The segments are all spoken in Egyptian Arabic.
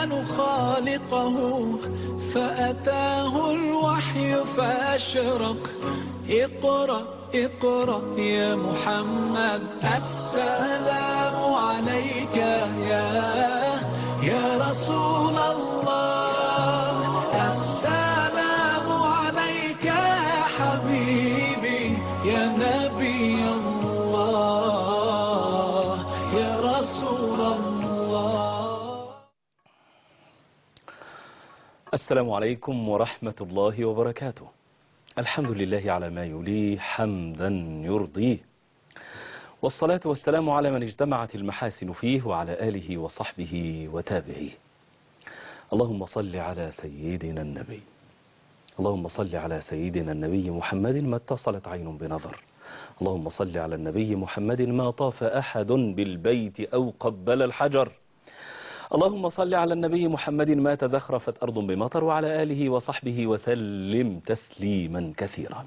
الرحمن خالقه فأتاه الوحي فأشرق اقرأ اقرأ يا محمد السلام عليك يا يا رسول الله السلام عليك يا حبيبي يا نبي الله يا رسول الله السلام عليكم ورحمة الله وبركاته الحمد لله على ما يليه حمدا يرضيه والصلاة والسلام على من اجتمعت المحاسن فيه وعلى آله وصحبه وتابعيه اللهم صل على سيدنا النبي اللهم صل على سيدنا النبي محمد ما اتصلت عين بنظر اللهم صل على النبي محمد ما طاف أحد بالبيت أو قبل الحجر اللهم صل على النبي محمد ما تزخرفت أرض بمطر وعلى آله وصحبه وسلم تسليما كثيرا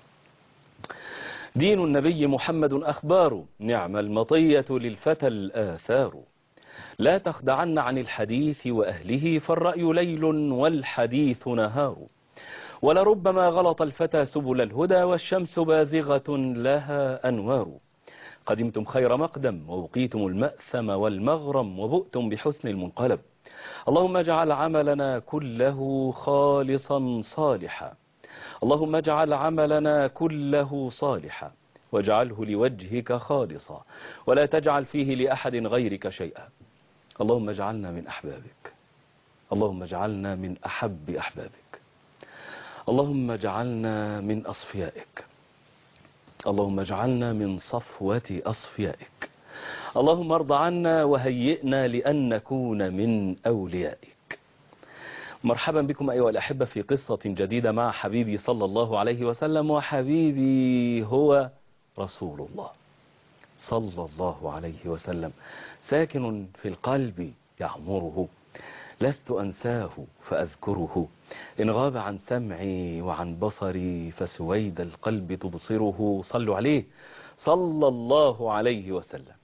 دين النبي محمد أخبار نعم المطية للفتى الآثار لا تخدعن عن الحديث وأهله فالرأي ليل والحديث نهار ولربما غلط الفتى سبل الهدى والشمس بازغة لها أنوار قدمتم خير مقدم ووقيتم المأثم والمغرم وبؤتم بحسن المنقلب اللهم اجعل عملنا كله خالصا صالحا اللهم اجعل عملنا كله صالحا واجعله لوجهك خالصا ولا تجعل فيه لأحد غيرك شيئا اللهم اجعلنا من أحبابك اللهم اجعلنا من أحب أحبابك اللهم اجعلنا من أصفيائك اللهم اجعلنا من صفوة أصفيائك اللهم ارض عنا وهيئنا لأن نكون من أوليائك مرحبا بكم أيها الأحبة في قصة جديدة مع حبيبي صلى الله عليه وسلم وحبيبي هو رسول الله صلى الله عليه وسلم ساكن في القلب يعمره لست أنساه فأذكره إن غاب عن سمعي وعن بصري فسويد القلب تبصره صلوا عليه صلى الله عليه وسلم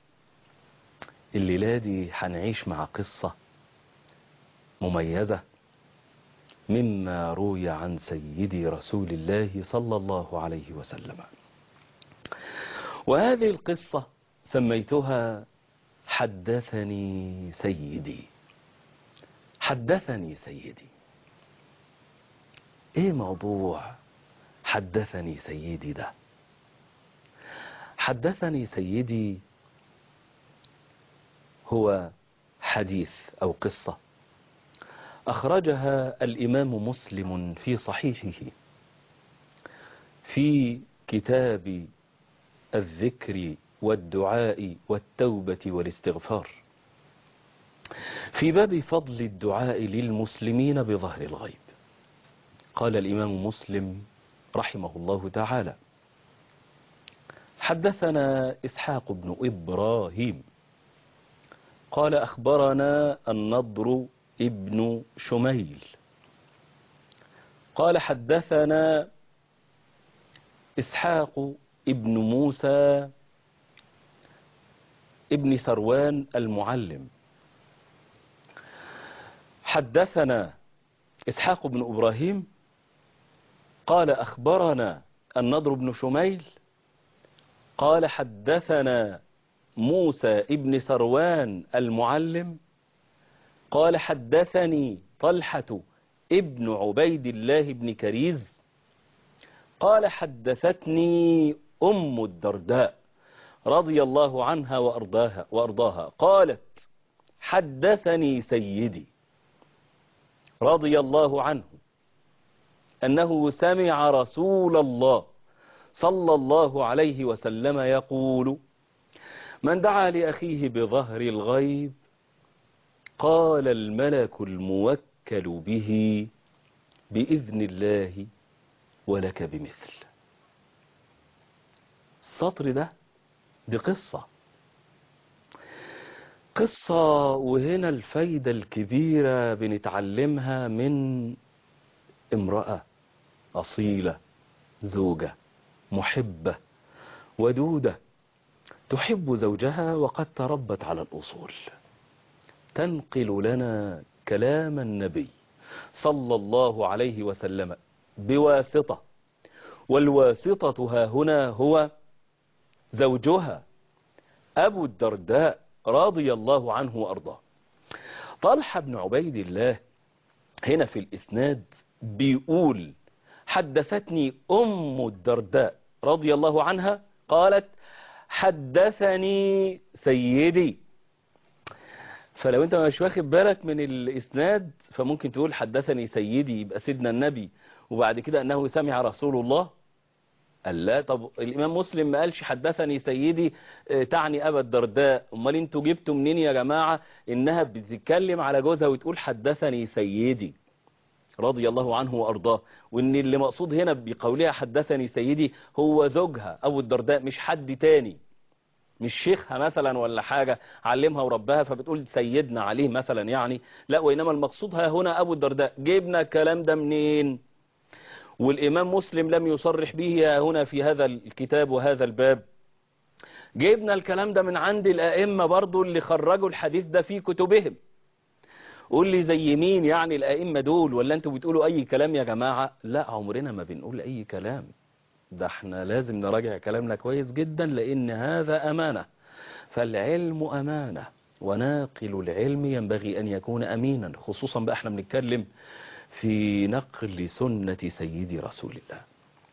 الليلة دي هنعيش مع قصة مميزة مما روي عن سيدي رسول الله صلى الله عليه وسلم وهذه القصة سميتها حدثني سيدي حدثني سيدي ايه موضوع حدثني سيدي ده حدثني سيدي هو حديث او قصة اخرجها الامام مسلم في صحيحه في كتاب الذكر والدعاء والتوبة والاستغفار في باب فضل الدعاء للمسلمين بظهر الغيب قال الإمام مسلم رحمه الله تعالى حدثنا إسحاق بن إبراهيم قال أخبرنا النضر ابن شميل قال حدثنا إسحاق ابن موسى ابن ثروان المعلم حدثنا إسحاق بن إبراهيم قال أخبرنا النضر بن شميل قال حدثنا موسى ابن ثروان المعلم قال حدثني طلحة ابن عبيد الله بن كريز قال حدثتني أم الدرداء رضي الله عنها وأرضاها, وأرضاها قالت حدثني سيدي رضي الله عنه أنه سمع رسول الله صلى الله عليه وسلم يقول من دعا لأخيه بظهر الغيب قال الملك الموكل به بإذن الله ولك بمثل السطر ده دي قصة قصة وهنا الفايدة الكبيرة بنتعلمها من امرأة أصيلة زوجة محبة ودودة تحب زوجها وقد تربت على الأصول تنقل لنا كلام النبي صلى الله عليه وسلم بواسطة والواسطة ها هنا هو زوجها أبو الدرداء رضي الله عنه وأرضاه طلحة بن عبيد الله هنا في الإسناد بيقول حدثتني أم الدرداء رضي الله عنها قالت حدثني سيدي فلو انت مش واخد بالك من الإسناد فممكن تقول حدثني سيدي يبقى سيدنا النبي وبعد كده أنه سمع رسول الله قال لا طب الإمام مسلم ما قالش حدثني سيدي اه تعني أبا الدرداء أمال انتوا جبتوا منين يا جماعة إنها بتتكلم على جوزها وتقول حدثني سيدي رضي الله عنه وأرضاه وإن اللي مقصود هنا بقولها حدثني سيدي هو زوجها أبو الدرداء مش حد تاني مش شيخها مثلا ولا حاجة علمها وربها فبتقول سيدنا عليه مثلا يعني لا وإنما المقصود ها هنا أبو الدرداء جبنا الكلام ده منين والإمام مسلم لم يصرح به هنا في هذا الكتاب وهذا الباب جبنا الكلام ده من عند الأئمة برضو اللي خرجوا الحديث ده في كتبهم قول لي زي مين يعني الأئمة دول ولا انتوا بتقولوا أي كلام يا جماعة لا عمرنا ما بنقول أي كلام ده احنا لازم نراجع كلامنا كويس جدا لأن هذا أمانة فالعلم أمانة وناقل العلم ينبغي أن يكون أمينا خصوصا بقى احنا بنتكلم في نقل سنة سيدي رسول الله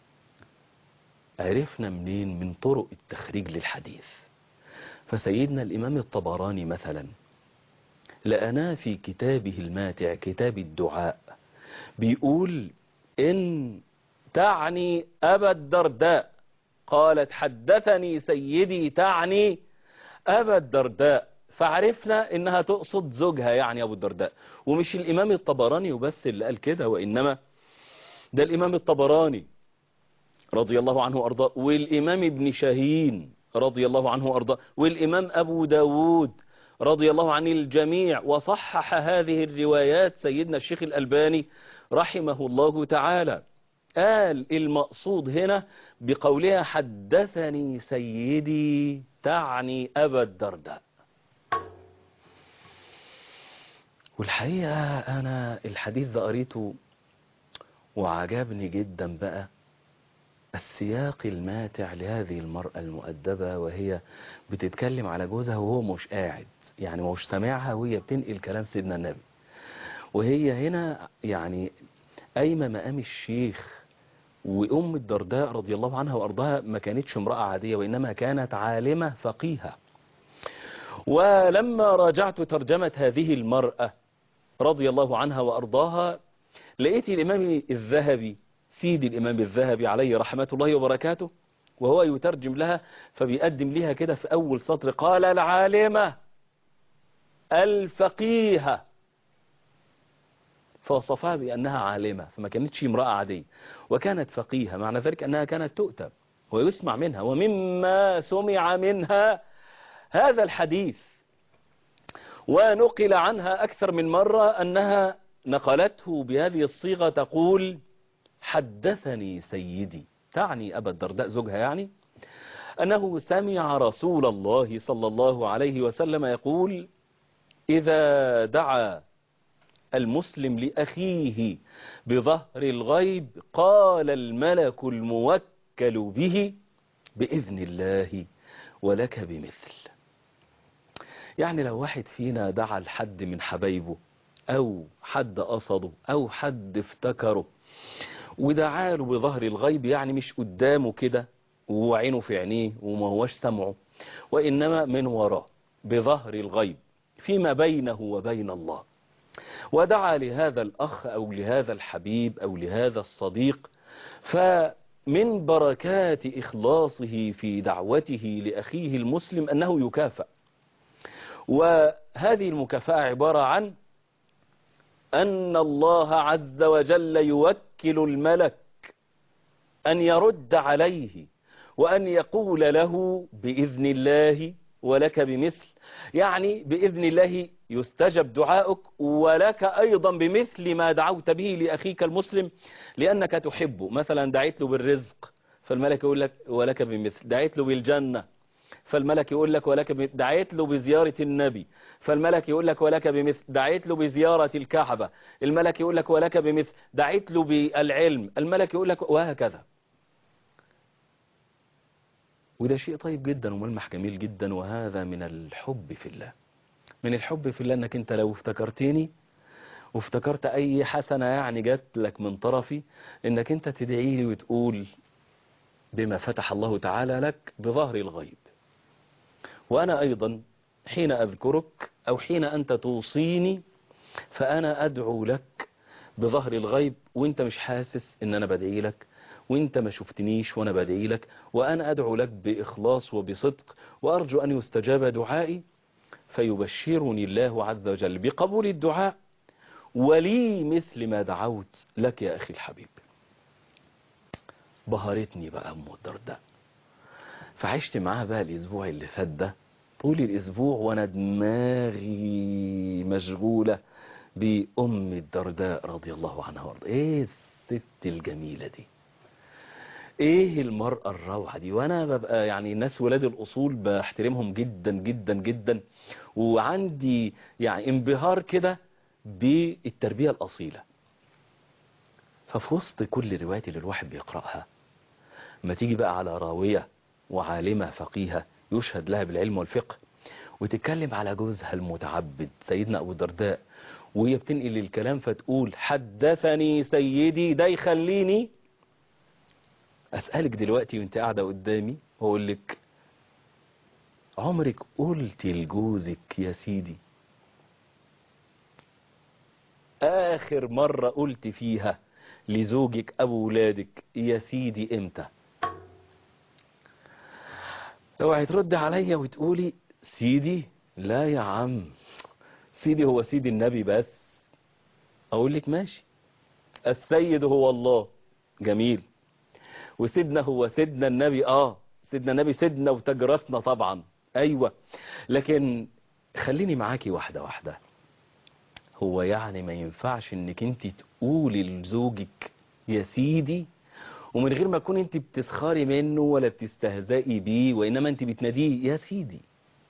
عرفنا منين من طرق التخريج للحديث فسيدنا الإمام الطبراني مثلا لأنا في كتابه الماتع كتاب الدعاء بيقول إن تعني أبا الدرداء قالت حدثني سيدي تعني أبا الدرداء فعرفنا إنها تقصد زوجها يعني أبو الدرداء ومش الإمام الطبراني وبس اللي قال كده وإنما ده الإمام الطبراني رضي الله عنه وأرضاه والإمام ابن شاهين رضي الله عنه وأرضاه والإمام أبو داود رضي الله عن الجميع وصحح هذه الروايات سيدنا الشيخ الألباني رحمه الله تعالى قال المقصود هنا بقولها حدثني سيدي تعني أبا الدرداء والحقيقة أنا الحديث ده قريته وعجبني جدا بقى السياق الماتع لهذه المرأة المؤدبة وهي بتتكلم على جوزها وهو مش قاعد يعني مش سامعها وهي بتنقل كلام سيدنا النبي وهي هنا يعني قايمة مقام الشيخ وأم الدرداء رضي الله عنها وأرضاها ما كانتش امرأة عادية وإنما كانت عالمة فقيهة ولما راجعت ترجمة هذه المرأة رضي الله عنها وأرضاها لقيت الإمام الذهبي سيد الإمام الذهبي عليه رحمة الله وبركاته وهو يترجم لها فبيقدم لها كده في أول سطر قال العالمة الفقيهة فوصفها بأنها عالمة فما كانتش امرأة عادية وكانت فقيهة معنى ذلك أنها كانت تؤتى ويسمع منها ومما سمع منها هذا الحديث ونقل عنها أكثر من مرة أنها نقلته بهذه الصيغة تقول حدثني سيدي تعني أبا الدرداء زوجها يعني أنه سمع رسول الله صلى الله عليه وسلم يقول إذا دعا المسلم لأخيه بظهر الغيب قال الملك الموكل به بإذن الله ولك بمثل يعني لو واحد فينا دعا لحد من حبايبه أو حد قصده أو حد افتكره ودعاله بظهر الغيب يعني مش قدامه كده وعينه في عينيه وما هوش سمعه وإنما من وراه بظهر الغيب فيما بينه وبين الله ودعا لهذا الأخ أو لهذا الحبيب أو لهذا الصديق فمن بركات إخلاصه في دعوته لأخيه المسلم أنه يكافأ وهذه المكافأة عبارة عن أن الله عز وجل يوكل الملك أن يرد عليه وأن يقول له بإذن الله ولك بمثل يعني بإذن الله يستجب دعائك ولك أيضا بمثل ما دعوت به لأخيك المسلم لأنك تحبه مثلا دعيت له بالرزق فالملك يقول لك ولك بمثل دعيت له بالجنة فالملك يقول لك ولك بمثل دعيت له بزيارة النبي فالملك يقول لك ولك بمثل دعيت له بزيارة الكعبة الملك يقول لك ولك بمثل دعيت له بالعلم الملك يقول لك وهكذا وده شيء طيب جدا وملمح جميل جدا وهذا من الحب في الله من الحب في الله انك انت لو افتكرتني وافتكرت اي حسنة يعني جات لك من طرفي انك انت تدعي لي وتقول بما فتح الله تعالى لك بظهر الغيب وانا ايضا حين اذكرك او حين انت توصيني فانا ادعو لك بظهر الغيب وانت مش حاسس ان انا بدعي لك وانت ما شفتنيش وانا بدعي لك وانا ادعو لك باخلاص وبصدق وارجو ان يستجاب دعائي فيبشرني الله عز وجل بقبول الدعاء ولي مثل ما دعوت لك يا أخي الحبيب بهرتني بقى أم الدرداء فعشت معاها بقى الأسبوع اللي فات ده طول الأسبوع وأنا دماغي مشغولة بأم الدرداء رضي الله عنها وارض إيه الست الجميلة دي ايه المرأة الروعة دي وانا ببقى يعني الناس ولاد الاصول بحترمهم جدا جدا جدا وعندي يعني انبهار كده بالتربية الاصيلة ففي وسط كل رواية اللي الواحد بيقرأها ما تيجي بقى على راوية وعالمة فقيهة يشهد لها بالعلم والفقه وتتكلم على جوزها المتعبد سيدنا ابو الدرداء وهي بتنقل الكلام فتقول حدثني سيدي ده يخليني أسألك دلوقتي وانت قاعدة قدامي وأقول لك عمرك قلت لجوزك يا سيدي آخر مرة قلت فيها لزوجك أبو ولادك يا سيدي إمتى لو هترد عليا وتقولي سيدي لا يا عم سيدي هو سيدي النبي بس أقول لك ماشي السيد هو الله جميل وسيدنا هو سيدنا النبي اه سيدنا النبي سيدنا وتجرسنا طبعا ايوه لكن خليني معاكي واحدة واحدة هو يعني ما ينفعش انك انت تقولي لزوجك يا سيدي ومن غير ما تكون انت بتسخري منه ولا بتستهزئي بيه وانما انت بتناديه يا سيدي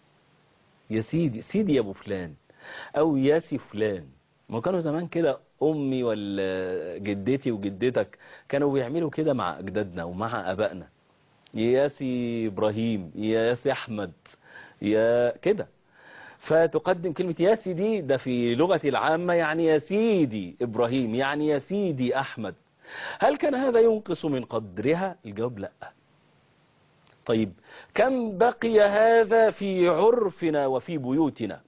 يا سيدي سيدي يا ابو فلان او يا سي فلان ما كانوا زمان كده امي ولا جدتي وجدتك كانوا بيعملوا كده مع اجدادنا ومع ابائنا يا سي ابراهيم يا سي احمد يا كده فتقدم كلمة يا سيدي ده في لغة العامة يعني يا سيدي ابراهيم يعني يا سيدي احمد هل كان هذا ينقص من قدرها الجواب لا طيب كم بقي هذا في عرفنا وفي بيوتنا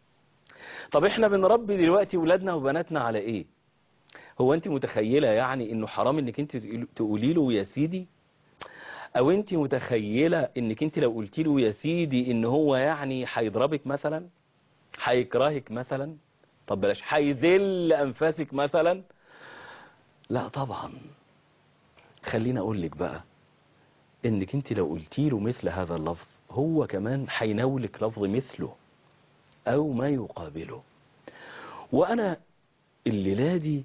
طب احنا بنربي دلوقتي ولادنا وبناتنا على ايه هو انت متخيلة يعني انه حرام انك انت تقولي له يا سيدي او انت متخيلة انك انت لو قلت له يا سيدي ان هو يعني هيضربك مثلا هيكرهك مثلا طب بلاش هيذل انفاسك مثلا لا طبعا خليني اقول لك بقى انك انت لو قلت له مثل هذا اللفظ هو كمان هيناولك لفظ مثله او ما يقابله وانا الليلة دي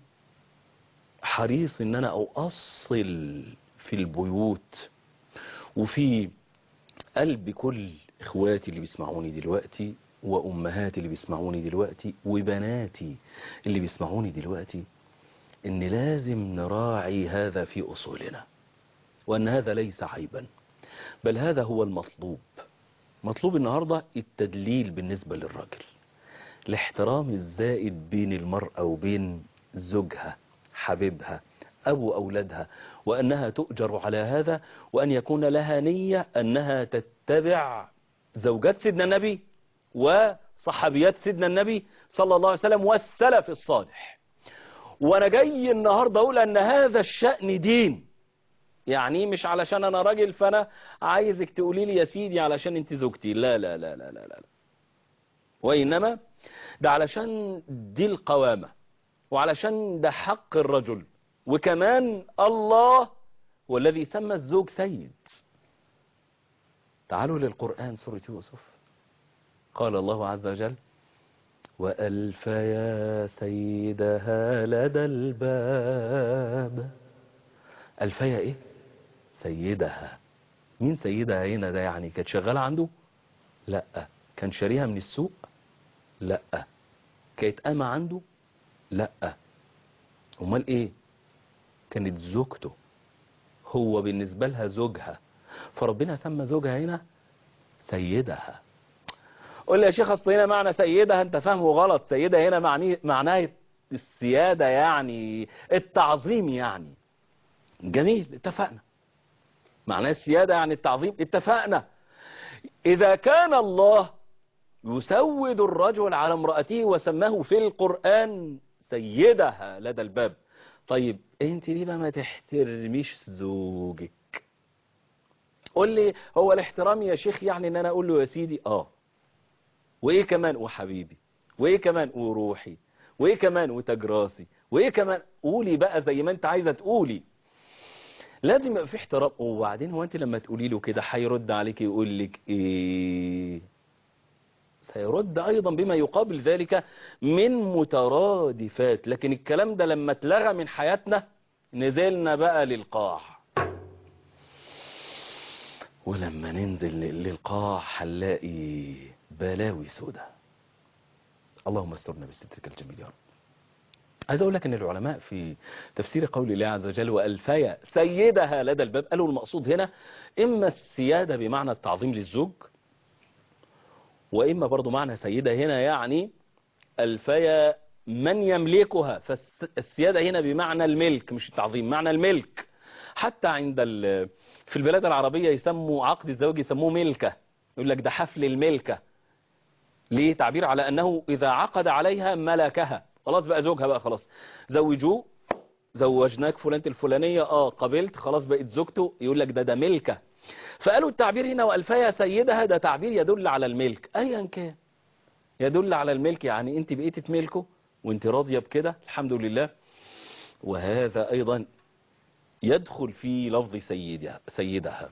حريص ان انا اوصل في البيوت وفي قلب كل اخواتي اللي بيسمعوني دلوقتي وامهاتي اللي بيسمعوني دلوقتي وبناتي اللي بيسمعوني دلوقتي ان لازم نراعي هذا في اصولنا وان هذا ليس عيبا بل هذا هو المطلوب مطلوب النهاردة التدليل بالنسبة للراجل الاحترام الزائد بين المرأة وبين زوجها حبيبها أبو أولادها وأنها تؤجر على هذا وأن يكون لها نية أنها تتبع زوجات سيدنا النبي وصحابيات سيدنا النبي صلى الله عليه وسلم والسلف الصالح وأنا جاي النهاردة أقول أن هذا الشأن دين يعني مش علشان أنا راجل فأنا عايزك تقولي لي يا سيدي علشان أنت زوجتي لا لا لا لا لا لا وإنما ده علشان دي القوامة وعلشان ده حق الرجل وكمان الله هو الذي سمى الزوج سيد تعالوا للقرآن سورة يوسف قال الله عز وجل وألف يا سيدها لدى الباب ألف يا إيه سيدها مين سيدها هنا ده يعني كانت شغالة عنده لا كان شاريها من السوق لا كانت قامة عنده لا امال ايه كانت زوجته هو بالنسبة لها زوجها فربنا سمى زوجها هنا سيدها قول لي يا شيخ اصل هنا معنى سيدها انت فاهمه غلط سيدة هنا معني معناه السيادة يعني التعظيم يعني جميل اتفقنا معناه السيادة يعني التعظيم اتفقنا إذا كان الله يسود الرجل على امرأته وسماه في القرآن سيدها لدى الباب طيب انت ليه بقى ما تحترميش زوجك قول لي هو الاحترام يا شيخ يعني ان انا اقول له يا سيدي اه وايه كمان وحبيبي وايه كمان وروحي وايه كمان وتاج راسي وايه كمان قولي بقى زي ما انت عايزه تقولي لازم يبقى في احترام وبعدين هو انت لما تقولي له كده هيرد عليك يقول لك ايه سيرد ايضا بما يقابل ذلك من مترادفات لكن الكلام ده لما اتلغى من حياتنا نزلنا بقى للقاع ولما ننزل للقاع هنلاقي بلاوي سودة اللهم استرنا بسترك الجميل يا رب عايز اقول لك ان العلماء في تفسير قول الله عز وجل والفيا سيدها لدى الباب قالوا المقصود هنا اما السيادة بمعنى التعظيم للزوج واما برضو معنى سيدة هنا يعني الفيا من يملكها فالسيادة هنا بمعنى الملك مش التعظيم معنى الملك حتى عند في البلاد العربية يسموا عقد الزواج يسموه ملكة يقول لك ده حفل الملكة ليه تعبير على أنه إذا عقد عليها ملكها خلاص بقى زوجها بقى خلاص زوجوه زوجناك فلانة الفلانية اه قبلت خلاص بقت زوجته يقول لك ده ده ملكة فقالوا التعبير هنا وألفيا سيدها ده تعبير يدل على الملك أيا كان يدل على الملك يعني انت بقيتي تملكه وانت راضية بكده الحمد لله وهذا أيضا يدخل في لفظ سيدها, سيدها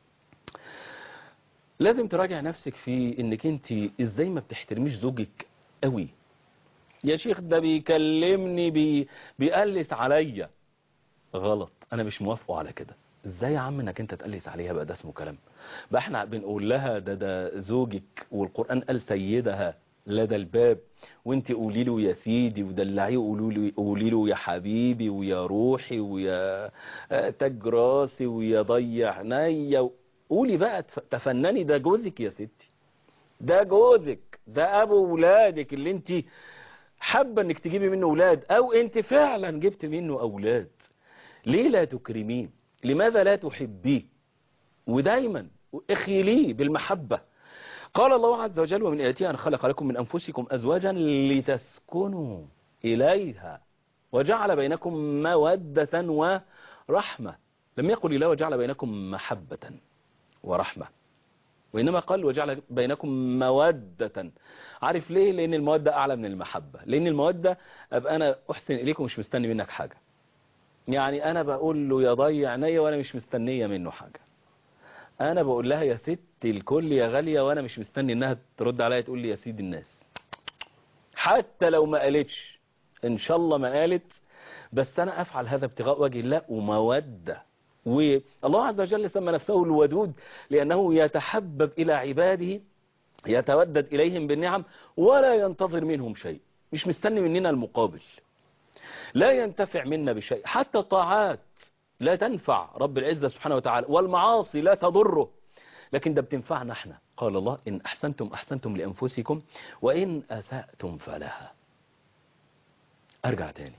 لازم تراجع نفسك في انك انت ازاي ما بتحترميش زوجك قوي يا شيخ ده بيكلمني بي بيقلس عليا غلط انا مش موافقه على كده ازاي يا عم انك انت تقلس عليها بقى ده اسمه كلام بقى احنا بنقول لها ده ده زوجك والقرآن قال سيدها لدى الباب وانت قولي له يا سيدي ودلعيه قولي له قولي له يا حبيبي ويا روحي ويا تاج راسي ويا ضيع عينيا قولي بقى تفنني ده جوزك يا ستي ده جوزك ده ابو ولادك اللي انت حابه انك تجيبي منه اولاد او انت فعلا جبت منه اولاد ليه لا تكرميه لماذا لا تحبيه ودايما اخيليه بالمحبه قال الله عز وجل ومن آياته أن خلق لكم من أنفسكم أزواجا لتسكنوا إليها وجعل بينكم مودة ورحمة لم يقل الله وجعل بينكم محبة ورحمة وإنما قال وجعل بينكم مودة عارف ليه لأن المودة أعلى من المحبة لأن المودة أبقى أنا أحسن إليكم مش مستني منك حاجة يعني أنا بقول له يا ضيع عينيا وأنا مش مستنية منه حاجة انا بقول لها يا ست الكل يا غالية وانا مش مستني انها ترد عليا تقول لي يا سيد الناس حتى لو ما قالتش ان شاء الله ما قالت بس انا افعل هذا ابتغاء وجه الله ومودة والله عز وجل سمى نفسه الودود لانه يتحبب الى عباده يتودد اليهم بالنعم ولا ينتظر منهم شيء مش مستني مننا المقابل لا ينتفع منا بشيء حتى الطاعات لا تنفع رب العزة سبحانه وتعالى والمعاصي لا تضره لكن ده بتنفعنا احنا قال الله إن أحسنتم أحسنتم لأنفسكم وإن أسأتم فلها أرجع تاني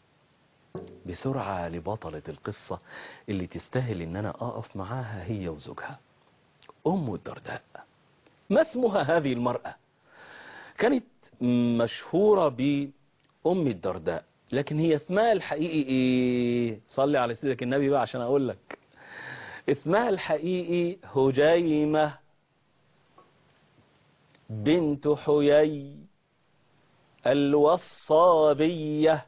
بسرعة لبطلة القصة اللي تستاهل إن أنا أقف معاها هي وزوجها أم الدرداء ما اسمها هذه المرأة كانت مشهورة بأم الدرداء لكن هي اسمها الحقيقي ايه صلي على سيدك النبي بقى عشان اقول لك اسمها الحقيقي هجيمة بنت حيي الوصابية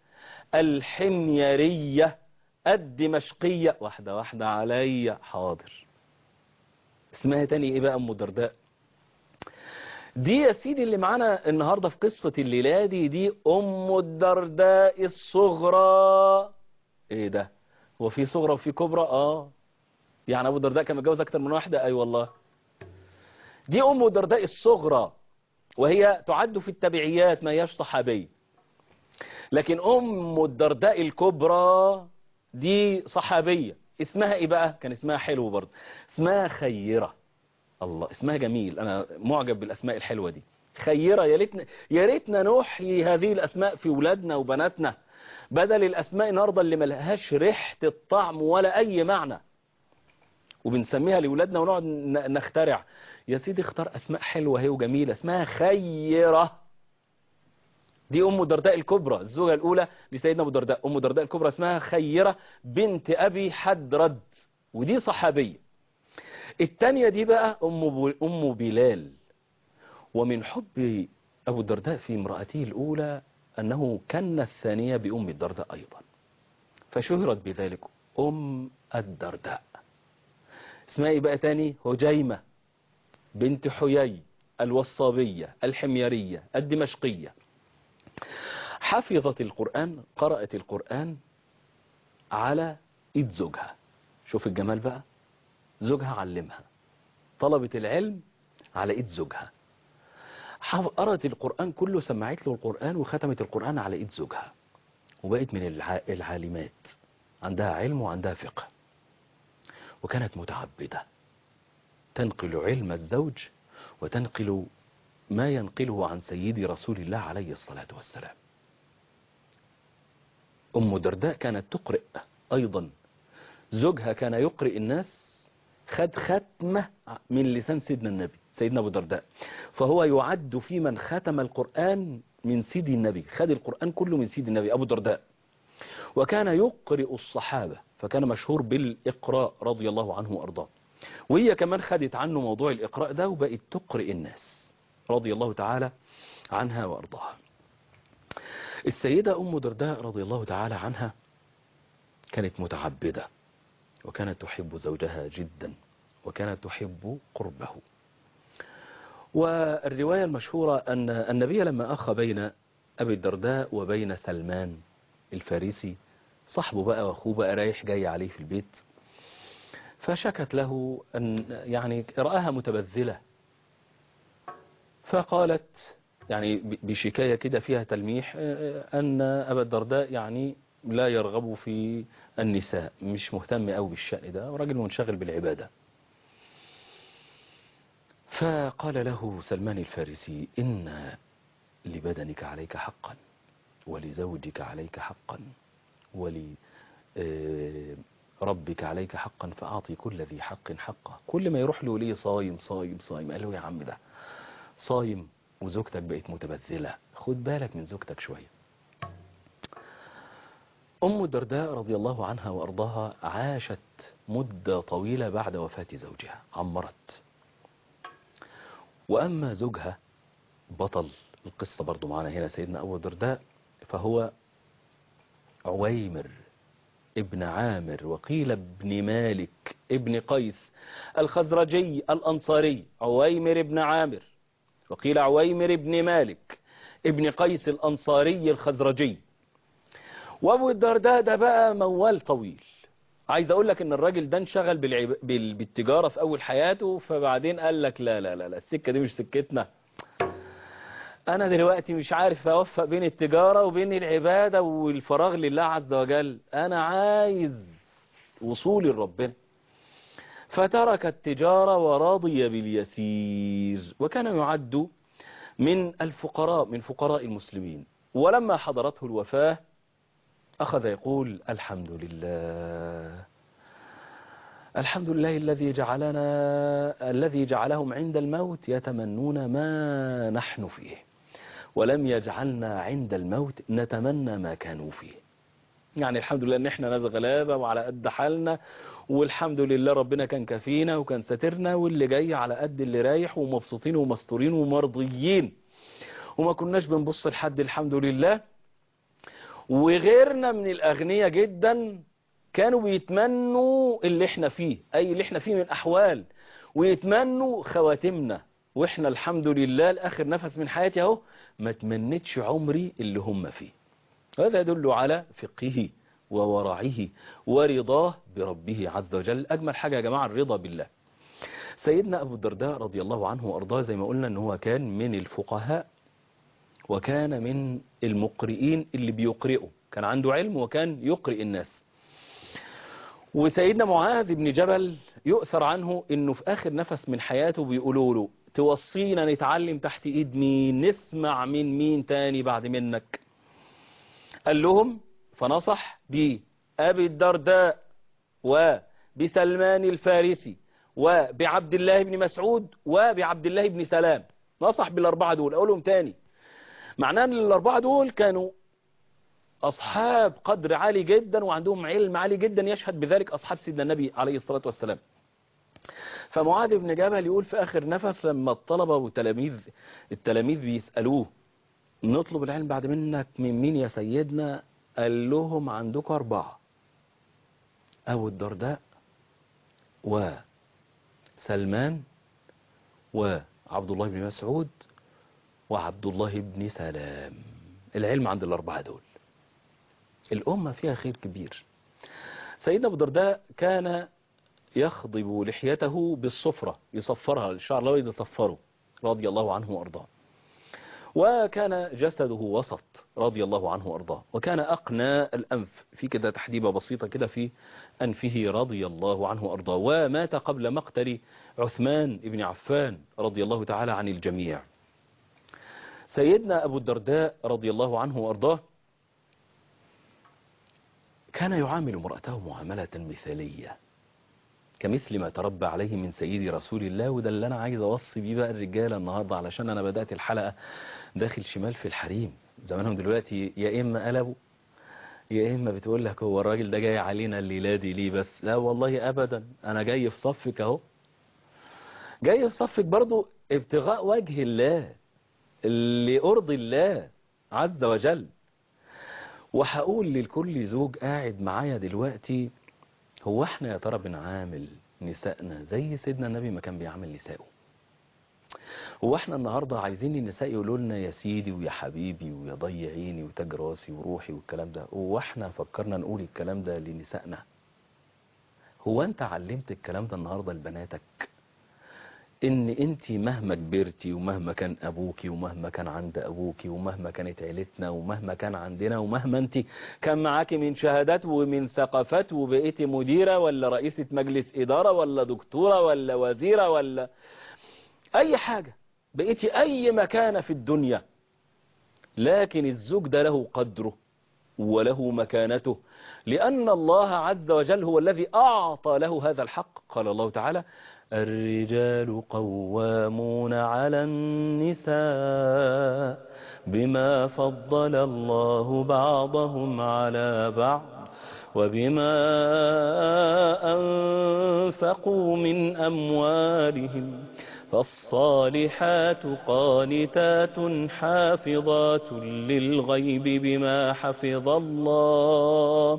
الحميرية الدمشقية واحدة واحدة عليا حاضر اسمها تاني ايه بقى ام درداء دي يا سيدي اللي معانا النهاردة في قصة الليلة دي دي أم الدرداء الصغرى ايه ده هو في صغرى وفي كبرى اه يعني ابو الدرداء كان متجوز اكتر من واحده اي والله دي ام الدرداء الصغرى وهي تعد في التبعيات ما هياش صحابيه لكن ام الدرداء الكبرى دي صحابيه اسمها ايه بقى كان اسمها حلو برضه اسمها خيره الله اسمها جميل انا معجب بالاسماء الحلوه دي خيره يا ريتنا يا ريتنا نحيي هذه الاسماء في ولادنا وبناتنا بدل الاسماء النهارده اللي ملهاش ريحه الطعم ولا اي معنى وبنسميها لاولادنا ونقعد ن- نخترع يا سيدي اختار اسماء حلوه هي وجميله اسمها خيره دي ام درداء الكبرى الزوجه الاولى لسيدنا ابو درداء ام درداء الكبرى اسمها خيره بنت ابي حدرد ودي صحابيه التانية دي بقى ام بو- ام بلال ومن حب ابو الدرداء في امراته الاولى انه كان الثانيه بام الدرداء ايضا فشهرت بذلك ام الدرداء اسمها ايه بقى تاني هجيمه بنت حيي الوصابيه الحميريه الدمشقيه حفظت القرآن قرأت القرآن على ايد زوجها شوف الجمال بقى زوجها علمها طلبت العلم على ايد زوجها حف- قرأت القرآن كله سمعت له القرآن وختمت القرآن على ايد زوجها وبقت من الع- العالمات عندها علم وعندها فقه وكانت متعبدة تنقل علم الزوج وتنقل ما ينقله عن سيدي رسول الله عليه الصلاة والسلام أم درداء كانت تقرئ أيضا زوجها كان يقرئ الناس خد ختمة من لسان سيدنا النبي سيدنا أبو درداء فهو يعد في من ختم القرآن من سيد النبي خد القرآن كله من سيد النبي أبو درداء وكان يقرئ الصحابة فكان مشهور بالإقراء رضي الله عنه وأرضاه وهي كمان خدت عنه موضوع الإقراء ده وبقت تقرئ الناس رضي الله تعالى عنها وأرضاها السيدة أم درداء رضي الله تعالى عنها كانت متعبدة وكانت تحب زوجها جدا وكانت تحب قربه والرواية المشهورة أن النبي لما أخى بين أبي الدرداء وبين سلمان الفارسي صاحبه بقى وأخوه بقى رايح جاي عليه في البيت فشكت له أن يعني رآها متبذلة فقالت يعني ب- بشكاية كده فيها تلميح آه، أن أبا الدرداء يعني لا يرغب في النساء مش مهتم قوي بالشأن ده وراجل منشغل بالعبادة فقال له سلمان الفارسي إن لبدنك عليك حقا ولزوجك عليك حقا ولربك عليك حقا فأعطي كل ذي حق حقه كل ما يروح له ليه صايم صايم صايم قال له يا عم ده صايم وزوجتك بقت متبذلة خد بالك من زوجتك شوية أم الدرداء رضي الله عنها وأرضاها عاشت مدة طويلة بعد وفاة زوجها عمرت وأما زوجها بطل القصة برضو معنا هنا سيدنا أبو الدرداء فهو عويمر ابن عامر وقيل ابن مالك ابن قيس الخزرجي الأنصاري عويمر ابن عامر وقيل عويمر ابن مالك ابن قيس الأنصاري الخزرجي وابو الدرداء ده بقى موال طويل عايز اقول لك ان الراجل ده انشغل بالعب... بال... بالتجارة في اول حياته فبعدين قال لك لا لا لا, لا السكة دي مش سكتنا انا دلوقتي مش عارف اوفق بين التجارة وبين العبادة والفراغ لله عز وجل انا عايز وصولي لربنا فترك التجارة ورضي باليسير وكان يعد من الفقراء من فقراء المسلمين ولما حضرته الوفاة أخذ يقول الحمد لله الحمد لله الذي جعلنا الذي جعلهم عند الموت يتمنون ما نحن فيه ولم يجعلنا عند الموت نتمنى ما كانوا فيه يعني الحمد لله ان احنا ناس غلابة وعلى قد حالنا والحمد لله ربنا كان كفينا وكان ساترنا واللي جاي على قد اللي رايح ومبسوطين ومستورين ومرضيين وما كناش بنبص لحد الحمد لله وغيرنا من الأغنياء جدا كانوا بيتمنوا اللي احنا فيه أي اللي احنا فيه من أحوال ويتمنوا خواتمنا واحنا الحمد لله لآخر نفس من حياتي اهو ما تمنتش عمري اللي هم فيه هذا يدل على فقهه وورعه ورضاه بربه عز وجل أجمل حاجة يا جماعة الرضا بالله سيدنا أبو الدرداء رضي الله عنه وأرضاه زي ما قلنا أنه هو كان من الفقهاء وكان من المقرئين اللي بيقرئوا كان عنده علم وكان يقرئ الناس وسيدنا معاذ بن جبل يؤثر عنه انه في اخر نفس من حياته بيقولوا له توصينا نتعلم تحت ايد مين نسمع من مين تاني بعد منك قال لهم فنصح بأبي الدرداء وبسلمان الفارسي وبعبد الله بن مسعود وبعبد الله بن سلام نصح بالأربعة دول أقولهم تاني معناه أن الأربعة دول كانوا أصحاب قدر عالي جدا وعندهم علم عالي جدا يشهد بذلك أصحاب سيدنا النبي عليه الصلاة والسلام فمعاذ بن جبل يقول في آخر نفس لما الطلبة والتلاميذ التلاميذ بيسألوه نطلب العلم بعد منك من مين يا سيدنا قال لهم عندكم أربعة أبو الدرداء وسلمان وعبد الله بن مسعود وعبد الله بن سلام العلم عند الأربعة دول الأمة فيها خير كبير سيدنا أبو الدرداء كان يخضب لحيته بالصفرة يصفرها الشعر الأبيض يصفره رضي الله عنه وأرضاه وكان جسده وسط رضي الله عنه وأرضاه وكان أقنى الأنف في كده تحديبة بسيطة كده في أنفه رضي الله عنه وأرضاه ومات قبل مقتل عثمان بن عفان رضي الله تعالى عن الجميع سيدنا أبو الدرداء رضي الله عنه وأرضاه كان يعامل امرأته معاملة مثالية كمثل ما تربى عليه من سيدي رسول الله وده اللي انا عايز اوصي بيه بقى الرجاله النهارده علشان انا بدات الحلقه داخل شمال في الحريم زمانهم دلوقتي يا اما قلبوا يا اما بتقول لك هو الراجل ده جاي علينا الليله دي ليه بس لا والله ابدا انا جاي في صفك اهو جاي في صفك برضو ابتغاء وجه الله اللي ارضي الله عز وجل وهقول لكل زوج قاعد معايا دلوقتي هو احنا يا ترى بنعامل نسائنا زي سيدنا النبي ما كان بيعامل نسائه هو احنا النهاردة عايزين النساء يقولوا لنا يا سيدي ويا حبيبي ويا ضي عيني وتاج راسي وروحي والكلام ده هو احنا فكرنا نقول الكلام ده لنسائنا هو انت علمت الكلام ده النهاردة لبناتك ان انت مهما كبرتي ومهما كان ابوكي ومهما كان عند ابوكي ومهما كانت عيلتنا ومهما كان عندنا ومهما انت كان معاكي من شهادات ومن ثقافات وبقيتي مديرة ولا رئيسة مجلس ادارة ولا دكتورة ولا وزيرة ولا اي حاجة بقيتي اي مكانة في الدنيا لكن الزوج ده له قدره وله مكانته لأن الله عز وجل هو الذي أعطى له هذا الحق قال الله تعالى الرجال قوامون على النساء بما فضل الله بعضهم على بعض وبما أنفقوا من أموالهم فالصالحات قانتات حافظات للغيب بما حفظ الله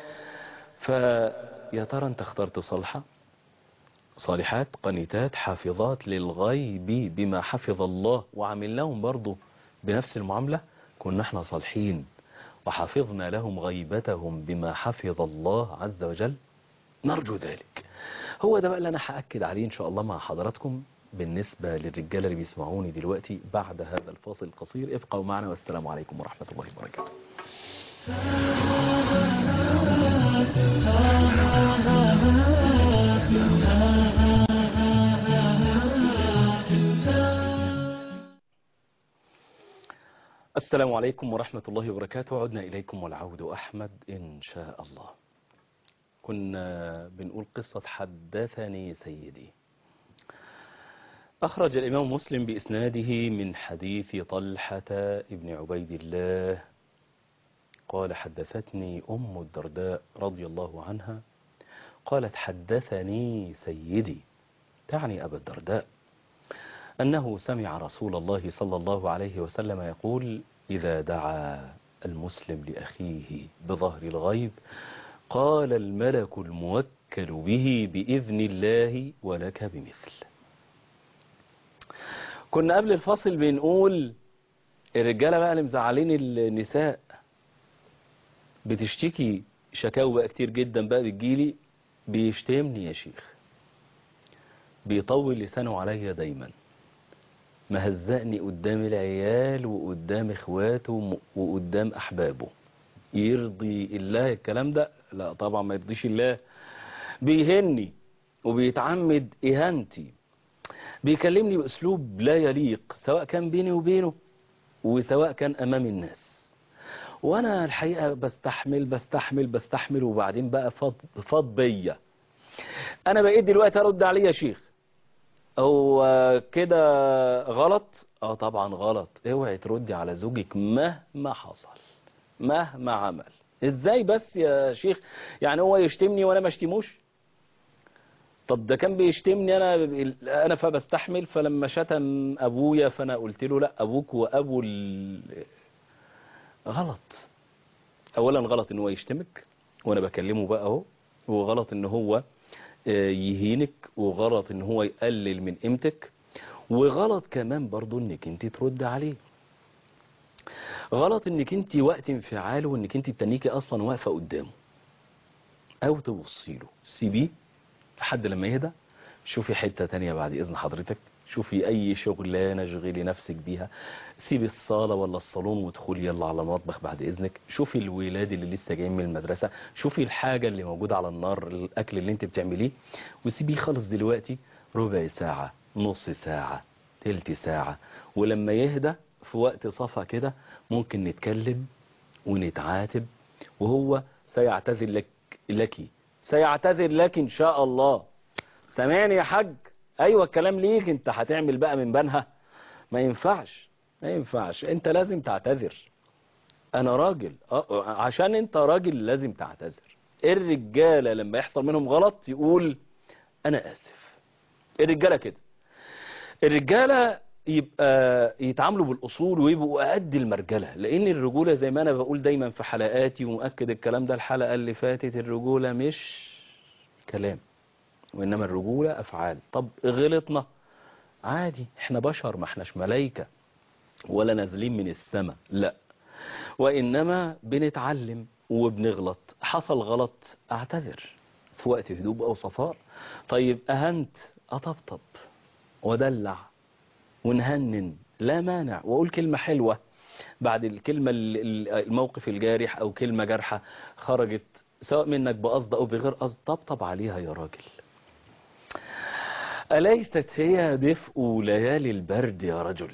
فيا ترى انت اخترت صالحة صالحات قانتات حافظات للغيب بما حفظ الله وعملناهم برضو بنفس المعاملة كنا احنا صالحين وحفظنا لهم غيبتهم بما حفظ الله عز وجل نرجو ذلك هو ده بقى اللي انا هأكد عليه ان شاء الله مع حضراتكم بالنسبة للرجالة اللي بيسمعوني دلوقتي بعد هذا الفاصل القصير ابقوا معنا والسلام عليكم ورحمة الله وبركاته السلام عليكم ورحمة الله وبركاته عدنا إليكم والعود أحمد إن شاء الله كنا بنقول قصة حدثني سيدي أخرج الإمام مسلم بإسناده من حديث طلحة ابن عبيد الله قال حدثتني أم الدرداء رضي الله عنها قالت حدثني سيدي تعني أبا الدرداء أنه سمع رسول الله صلى الله عليه وسلم يقول إذا دعا المسلم لأخيه بظهر الغيب قال الملك الموكل به بإذن الله ولك بمثل كنا قبل الفاصل بنقول الرجالة بقى اللي مزعلين النساء بتشتكي شكاوى بقى كتير جدا بقى بتجيلي بيشتمني يا شيخ بيطول لسانه عليا دايما مهزقني قدام العيال وقدام اخواته وم- وقدام احبابه يرضي الله الكلام ده لا طبعا ما يرضيش الله بيهني وبيتعمد اهانتي بيكلمني باسلوب لا يليق سواء كان بيني وبينه وسواء كان امام الناس وانا الحقيقه بستحمل بستحمل بستحمل وبعدين بقى فاض فاض بيا انا بقيت دلوقتي ارد عليه يا شيخ هو كده غلط اه طبعا غلط اوعي تردي على زوجك مهما حصل مهما عمل ازاي بس يا شيخ يعني هو يشتمني وانا ما اشتموش طب ده كان بيشتمني انا انا فبستحمل فلما شتم ابويا فانا قلت له لا ابوك وابو ال... غلط اولا غلط ان هو يشتمك وانا بكلمه بقى اهو وغلط ان هو آه، يهينك وغلط ان هو يقلل من قيمتك وغلط كمان برضو انك انت ترد عليه غلط انك انت وقت انفعاله وانك انت تنيكي اصلا واقفه قدامه او تبصي له سيبيه لحد لما يهدى شوفي حته تانية بعد اذن حضرتك شوفي اي شغلانه اشغلي نفسك بيها سيبي الصاله ولا الصالون وادخلي يلا على المطبخ بعد اذنك شوفي الولاد اللي لسه جايين من المدرسه شوفي الحاجه اللي موجوده على النار الاكل اللي انت بتعمليه وسيبيه خالص دلوقتي ربع ساعه نص ساعه تلت ساعه ولما يهدى في وقت صفا كده ممكن نتكلم ونتعاتب وهو سيعتذر لك لك سيعتذر لك ان شاء الله سامعني يا حاج ايوه الكلام ليك انت هتعمل بقى من بنها ما ينفعش ما ينفعش انت لازم تعتذر انا راجل اه عشان انت راجل لازم تعتذر الرجاله لما يحصل منهم غلط يقول انا اسف الرجاله كده الرجاله يبقى يتعاملوا بالاصول ويبقوا قد المرجله لان الرجوله زي ما انا بقول دايما في حلقاتي ومؤكد الكلام ده الحلقه اللي فاتت الرجوله مش كلام وانما الرجوله افعال طب غلطنا عادي احنا بشر ما احناش ملايكه ولا نازلين من السماء لا وانما بنتعلم وبنغلط حصل غلط اعتذر في وقت هدوء او صفاء طيب اهنت اطبطب ودلع ونهنن لا مانع واقول كلمه حلوه بعد الكلمه ال- ال- الموقف الجارح او كلمه جارحه خرجت سواء منك بقصد او بغير قصد طبطب عليها يا راجل أليست هي دفء ليالي البرد يا رجل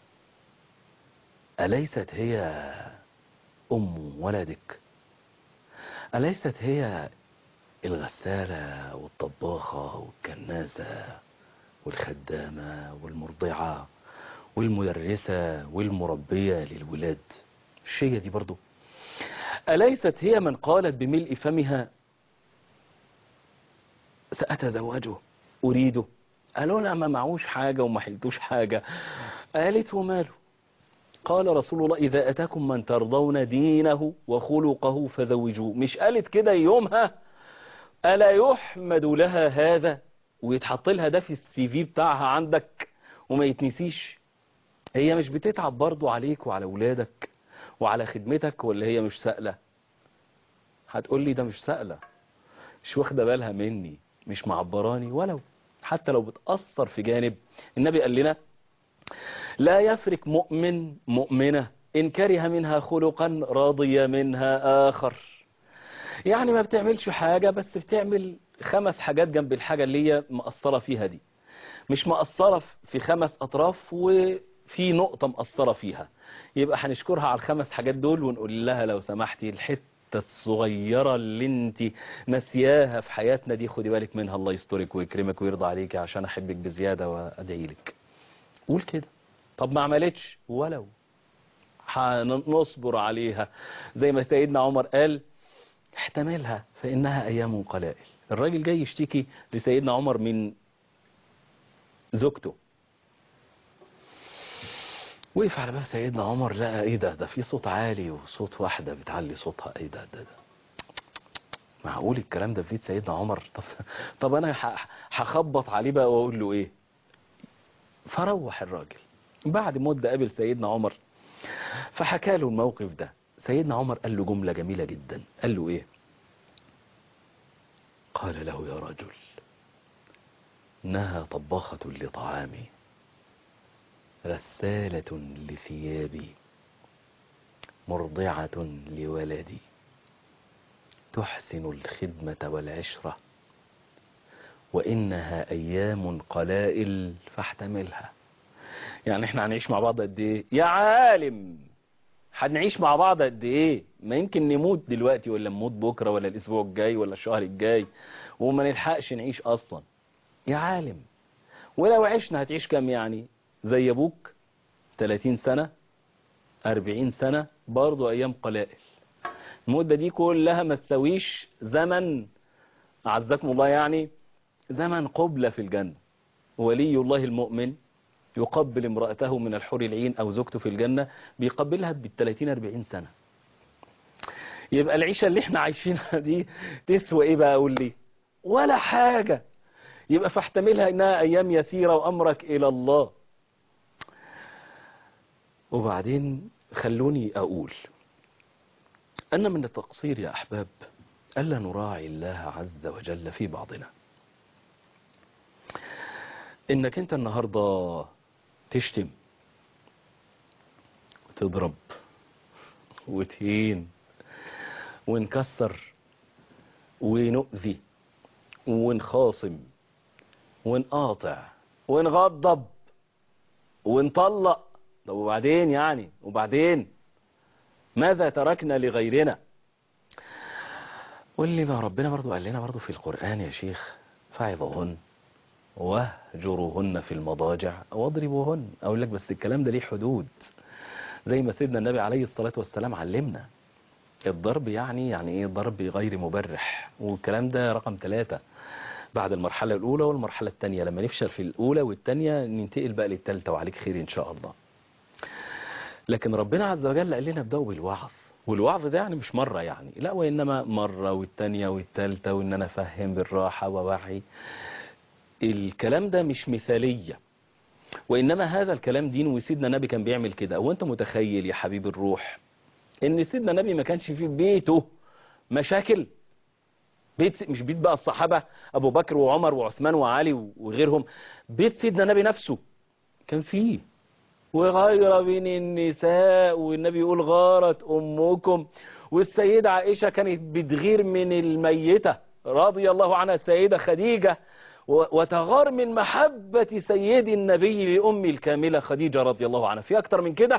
أليست هي أم ولدك أليست هي الغسالة والطباخة والكناسة والخدامة والمرضعة والمدرسة والمربية للولاد مش هي دي برضو أليست هي من قالت بملء فمها سأتزوجه أريده قالوا لا ما معوش حاجة وما حلتوش حاجة قالت وماله قال رسول الله إذا أتاكم من ترضون دينه وخلقه فزوجوه مش قالت كده يومها ألا يحمد لها هذا ويتحط لها ده في السي في بتاعها عندك وما يتنسيش هي مش بتتعب برضو عليك وعلى ولادك وعلى خدمتك ولا هي مش سائلة هتقول لي ده مش سائلة مش واخدة بالها مني مش معبراني ولو حتى لو بتأثر في جانب النبي قال لنا لا يفرق مؤمن مؤمنة إن كره منها خلقا راضي منها آخر يعني ما بتعملش حاجة بس بتعمل خمس حاجات جنب الحاجة اللي هي مقصرة فيها دي مش مقصرة في خمس أطراف وفي نقطة مقصرة فيها يبقى هنشكرها على الخمس حاجات دول ونقول لها لو سمحتي الحتة الصغيرة اللي انت نسياها في حياتنا دي خدي بالك منها الله يسترك ويكرمك ويرضى عليك عشان احبك بزيادة وادعي لك قول كده طب ما عملتش ولو هنصبر عليها زي ما سيدنا عمر قال احتملها فإنها أيام قلائل الراجل جاي يشتكي لسيدنا عمر من زوجته وقف على باب سيدنا عمر لقى ايه ده ده في صوت عالي وصوت واحدة بتعلي صوتها ايه ده ده ده معقول الكلام ده في بيت سيدنا عمر طب, طب انا ح- هخبط عليه بقى واقول له ايه فروح الراجل بعد مدة قابل سيدنا عمر فحكى له الموقف ده سيدنا عمر قال له جملة جميلة جدا قال له ايه قال له يا رجل إنها طباخة لطعامي غسالة لثيابي مرضعة لولدي تحسن الخدمة والعشرة وإنها أيام قلائل فاحتملها يعني احنا هنعيش مع بعض قد ايه يا عالم هنعيش مع بعض قد ايه ما يمكن نموت دلوقتي ولا نموت بكرة ولا الاسبوع الجاي ولا الشهر الجاي وما نلحقش نعيش اصلا يا عالم ولو عشنا هتعيش كام يعني زي ابوك 30 سنة 40 سنة برضو ايام قلائل المدة دي كلها ما تساويش زمن أعزكم الله يعني زمن قبلة في الجنة ولي الله المؤمن يقبل امرأته من الحور العين أو زوجته في الجنة بيقبلها بالثلاثين أربعين سنة يبقى العيشة اللي احنا عايشينها دي تسوى ايه بقى اقول لي ولا حاجة يبقى فاحتملها انها ايام يسيرة وامرك الى الله وبعدين خلوني اقول ان من التقصير يا احباب الا نراعي الله عز وجل في بعضنا انك انت النهاردة تشتم وتضرب وتهين ونكسر ونؤذي ونخاصم ونقاطع ونغضب ونطلق طب وبعدين يعني وبعدين ماذا تركنا لغيرنا واللي ما ربنا برضو قال لنا برضو في القرآن يا شيخ فاعظوهن واهجروهن في المضاجع واضربوهن اقول لك بس الكلام ده ليه حدود زي ما سيدنا النبي عليه الصلاة والسلام علمنا الضرب يعني يعني ايه ضرب غير مبرح والكلام ده رقم ثلاثة بعد المرحلة الأولى والمرحلة الثانية لما نفشل في الأولى والثانية ننتقل بقى للثالثة وعليك خير إن شاء الله لكن ربنا عز وجل قال لنا ابدأوا بالوعظ والوعظ ده يعني مش مرة يعني لا وإنما مرة والثانية والثالثة وإن أنا أفهم بالراحة ووعي الكلام ده مش مثالية وإنما هذا الكلام دين وسيدنا النبي كان بيعمل كده وانت متخيل يا حبيب الروح ان سيدنا النبي ما كانش في بيته مشاكل بيت مش بيت بقى الصحابة ابو بكر وعمر وعثمان وعلي وغيرهم بيت سيدنا النبي نفسه كان فيه وغير بين النساء والنبي يقول غارت امكم والسيدة عائشة كانت بتغير من الميتة رضي الله عنها السيدة خديجة وتغار من محبة سيد النبي لأم الكاملة خديجة رضي الله عنها في أكتر من كده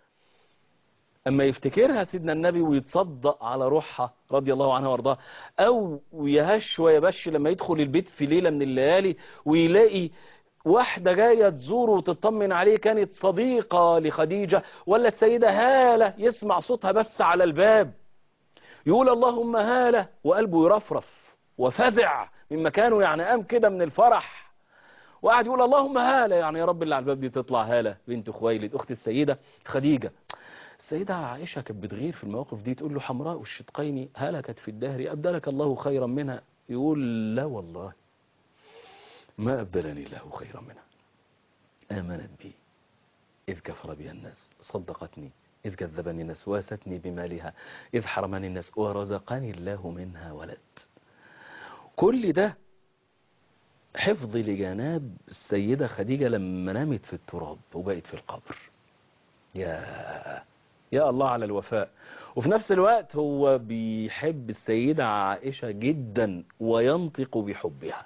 أما يفتكرها سيدنا النبي ويتصدق على روحها رضي الله عنها وارضاها أو يهش ويبش لما يدخل البيت في ليلة من الليالي ويلاقي واحدة جاية تزوره وتطمن عليه كانت صديقة لخديجة ولا السيدة هالة يسمع صوتها بس على الباب يقول اللهم هالة وقلبه يرفرف وفزع من مكانه يعني قام كده من الفرح وقعد يقول اللهم هالة يعني يا رب اللي على الباب دي تطلع هالة بنت خويلد أخت السيدة خديجة السيدة عائشة كانت بتغير في المواقف دي تقول له حمراء الشدقين هلكت في الدهر أبدلك الله خيرا منها يقول لا والله ما أبدلني الله خيرا منها آمنت بي إذ كفر بي الناس صدقتني إذ كذبني الناس واستني بمالها إذ حرمني الناس ورزقني الله منها ولد كل ده حفظ لجناب السيدة خديجة لما نامت في التراب وبقت في القبر يا يا الله على الوفاء وفي نفس الوقت هو بيحب السيدة عائشة جدا وينطق بحبها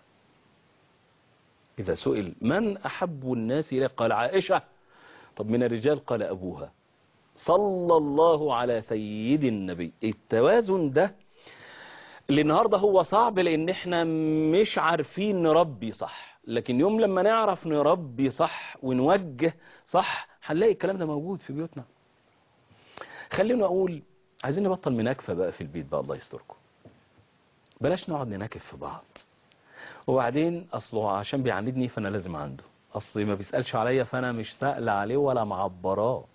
إذا سئل من أحب الناس إليه قال عائشة طب من الرجال قال أبوها صلى الله على سيد النبي التوازن ده اللي النهاردة هو صعب لأن احنا مش عارفين نربي صح لكن يوم لما نعرف نربي صح ونوجه صح هنلاقي الكلام ده موجود في بيوتنا خلينا أقول عايزين نبطل مناكفة بقى في البيت بقى الله يستركم بلاش نقعد نناكف في بعض وبعدين أصله عشان بيعاندني فأنا لازم عنده أصلي ما بيسألش عليا فأنا مش سأل عليه ولا معبراه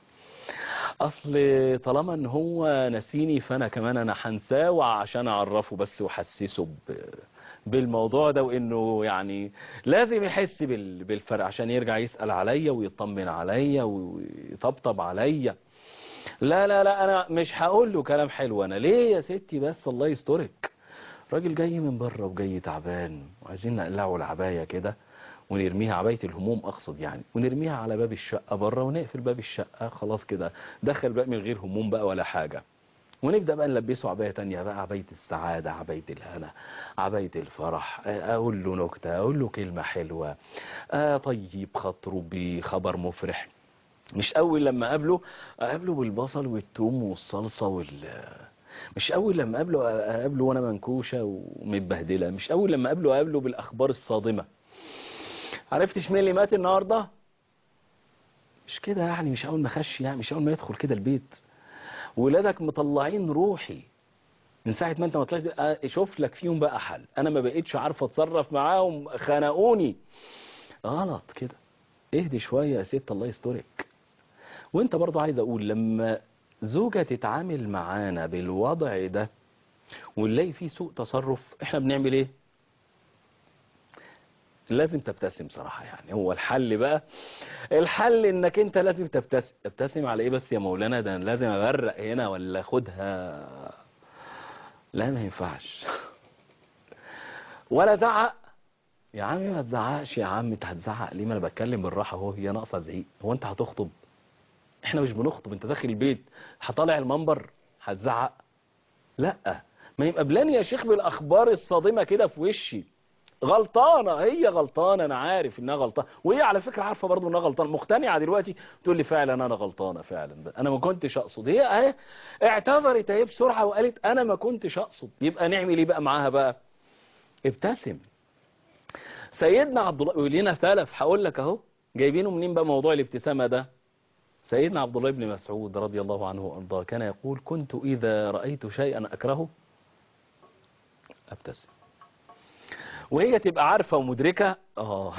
اصل طالما ان هو نسيني فانا كمان انا هنساه وعشان اعرفه بس واحسسه ب... بالموضوع ده وانه يعني لازم يحس بال... بالفرق عشان يرجع يسأل عليا ويطمن عليا ويطبطب عليا لا لا لا انا مش هقول له كلام حلو انا ليه يا ستي بس الله يسترك راجل جاي من بره وجاي تعبان وعايزين نقلعه العباية كده ونرميها عباية الهموم أقصد يعني ونرميها على باب الشقة بره ونقفل باب الشقة خلاص كده دخل بقى من غير هموم بقى ولا حاجة ونبدأ بقى نلبسه عباية تانية بقى عباية السعادة عباية الهنا عباية الفرح آه، أقول له نكتة أقول له كلمة حلوة آه، طيب خاطره بخبر مفرح مش أول لما أقابله أقابله بالبصل والثوم والصلصة وال مش أول لما أقابله أقابله وأنا منكوشة ومتبهدلة مش أول لما أقابله أقابله بالأخبار الصادمة عرفتش مين اللي مات النهاردة مش كده يعني مش أول ما خش يعني مش أول ما يدخل كده البيت ولادك مطلعين روحي من ساعة ما انت ما طلعت اشوف لك فيهم بقى حل انا ما بقيتش عارف اتصرف معاهم خنقوني غلط كده اهدي شوية يا ست الله يسترك وانت برضو عايز اقول لما زوجة تتعامل معانا بالوضع ده ونلاقي فيه سوء تصرف احنا بنعمل ايه لازم تبتسم صراحة يعني هو الحل بقى الحل انك انت لازم تبتسم تبتسم على ايه بس يا مولانا ده أنا لازم اغرق هنا ولا اخدها لا ما ينفعش ولا زعق يا عم ما تزعقش يا عم انت هتزعق ليه ما انا بتكلم بالراحه اهو هي ناقصه زعيق هو انت هتخطب احنا مش بنخطب انت داخل البيت هطالع المنبر هتزعق لا ما يبقى بلاني يا شيخ بالاخبار الصادمه كده في وشي غلطانه هي غلطانه انا عارف انها غلطانه وهي على فكره عارفه برضو انها غلطانه مقتنعه دلوقتي تقول لي فعلا انا غلطانه فعلا انا ما كنتش اقصد هي اهي اعتذرت اهي بسرعه وقالت انا ما كنتش اقصد يبقى نعمل ايه بقى معاها بقى ابتسم سيدنا عبد الله يقول لنا سلف هقول لك اهو جايبينه منين بقى موضوع الابتسامه ده سيدنا عبد الله بن مسعود رضي الله عنه وارضاه كان يقول كنت اذا رايت شيئا اكرهه ابتسم وهي تبقى عارفة ومدركة اه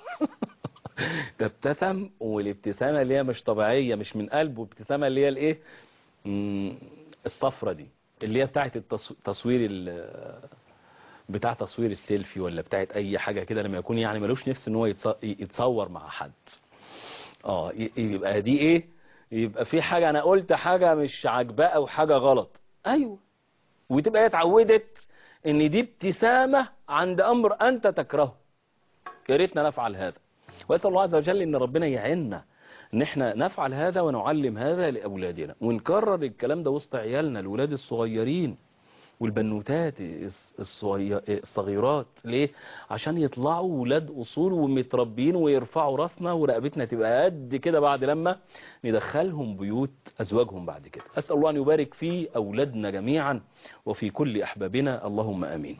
تبتسم والابتسامة اللي هي مش طبيعية مش من قلب وابتسامة اللي هي الايه مم، الصفرة دي اللي هي بتاعت التصوير بتاع تصوير السيلفي ولا بتاعت اي حاجة كده لما يكون يعني ملوش نفس ان هو يتص- يتصور مع حد اه ي- يبقى دي ايه يبقى في حاجة انا قلت حاجة مش عاجباه او حاجة غلط ايوه وتبقى هي اتعودت ان دي ابتسامة عند امر انت تكرهه يا ريتنا نفعل هذا واسال الله عز وجل ان ربنا يعيننا ان احنا نفعل هذا ونعلم هذا لاولادنا ونكرر الكلام ده وسط عيالنا الولاد الصغيرين والبنوتات الصغي- الصغيرات ليه عشان يطلعوا ولاد اصول ومتربين ويرفعوا راسنا ورقبتنا تبقى قد كده بعد لما ندخلهم بيوت ازواجهم بعد كده اسال الله ان يبارك في اولادنا جميعا وفي كل احبابنا اللهم امين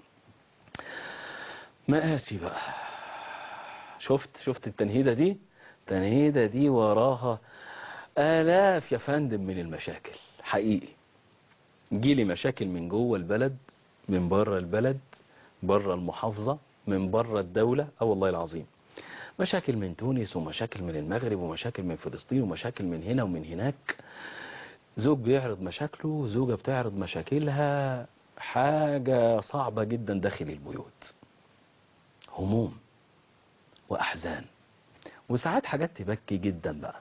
مآسي بقى شفت شفت التنهيدة دي التنهيدة دي وراها آلاف يا فندم من المشاكل حقيقي جيلي مشاكل من جوه البلد من بره البلد بره المحافظة من بره الدولة اه والله العظيم مشاكل من تونس ومشاكل من المغرب ومشاكل من فلسطين ومشاكل من هنا ومن هناك زوج بيعرض مشاكله زوجة بتعرض مشاكلها حاجة صعبة جدا داخل البيوت هموم وأحزان وساعات حاجات تبكي جدا بقى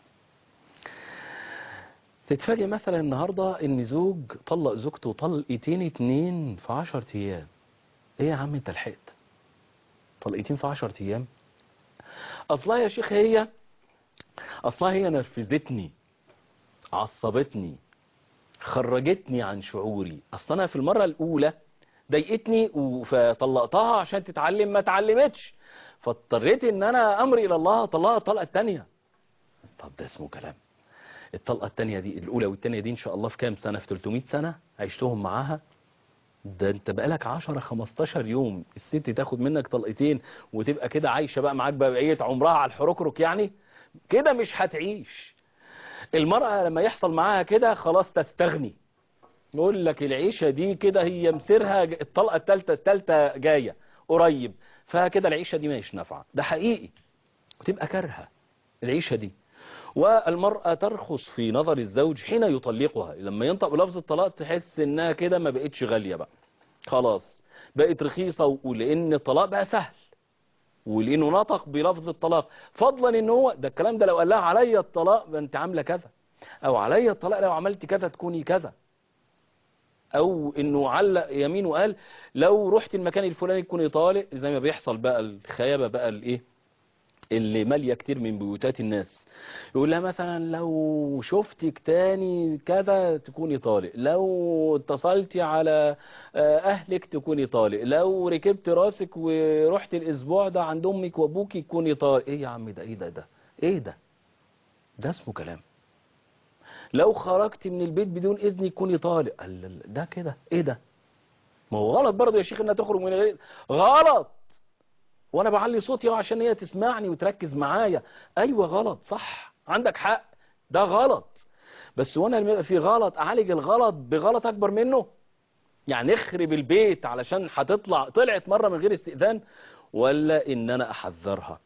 تتفاجئ مثلا النهاردة ان زوج طلق زوجته طلقتين اتنين في عشر ايام ايه يا عم انت لحقت طلقتين في عشر ايام اصلها يا شيخ هي اصلها هي نرفزتني عصبتني خرجتني عن شعوري اصلا انا في المرة الاولى ضايقتني فطلقتها عشان تتعلم ما اتعلمتش فاضطريت ان انا امري الى الله طلقها الطلقه الثانيه طب ده اسمه كلام الطلقه الثانيه دي الاولى والثانيه دي ان شاء الله في كام سنه في 300 سنه عشتهم معاها ده انت بقالك 10 15 يوم الست تاخد منك طلقتين وتبقى كده عايشه بقى معاك بقيه عمرها على الحركرك يعني كده مش هتعيش المرأة لما يحصل معاها كده خلاص تستغني يقول لك العيشة دي كده هي مسيرها الطلقة التالتة التالتة جاية قريب فكده العيشة دي مش نافعة ده حقيقي وتبقى كارهة العيشة دي والمرأة ترخص في نظر الزوج حين يطلقها لما ينطق بلفظ الطلاق تحس انها كده ما بقتش غالية بقى خلاص بقت رخيصة ولان الطلاق بقى سهل ولانه نطق بلفظ الطلاق فضلا ان هو ده الكلام ده لو قال لها عليا الطلاق انت عامله كذا او عليا الطلاق لو عملت كذا تكوني كذا او انه علق يمين وقال لو رحت المكان الفلاني تكوني طالق زي ما بيحصل بقى الخيابة بقى الايه اللي مالية كتير من بيوتات الناس يقول لها مثلا لو شفتك تاني كذا تكوني طالق لو اتصلتي على آه، اهلك تكوني طالق لو ركبت راسك ورحت الاسبوع ده عند امك وابوك تكوني طالق ايه يا عم ده ايه ده ده ايه ده ده اسمه كلام لو خرجت من البيت بدون اذن تكوني طالق قال لا- لا، ده كده ايه ده ما هو غلط برضه يا شيخ انها تخرج من غير غلط وانا بعلي صوتي أهو عشان هي تسمعني وتركز معايا ايوه غلط صح عندك حق ده غلط بس وانا لما يبقى في غلط اعالج الغلط بغلط اكبر منه يعني اخرب البيت علشان هتطلع طلعت مره من غير استئذان ولا ان انا احذرها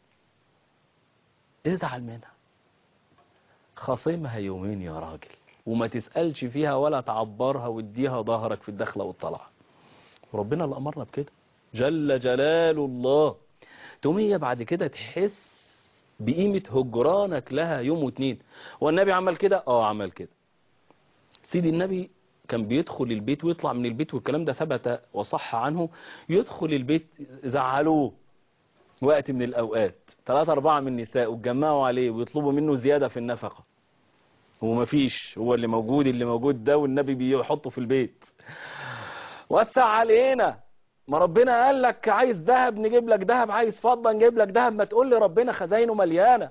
ازعل منها خاصمها يومين يا راجل وما تسألش فيها ولا تعبرها واديها ظهرك في الدخلة والطلعة وربنا اللي أمرنا بكده جل جلال الله تقوم هي بعد كده تحس بقيمة هجرانك لها يوم واتنين والنبي عمل كده اه عمل كده سيدي النبي كان بيدخل البيت ويطلع من البيت والكلام ده ثبت وصح عنه يدخل البيت زعلوه وقت من الأوقات ثلاثة أربعة من النساء واتجمعوا عليه ويطلبوا منه زيادة في النفقة ومفيش هو اللي موجود اللي موجود ده والنبي بيحطه في البيت وسع علينا ما ربنا قال لك عايز ذهب نجيب لك ذهب عايز فضة نجيب لك ذهب ما تقول لي ربنا خزاينه مليانة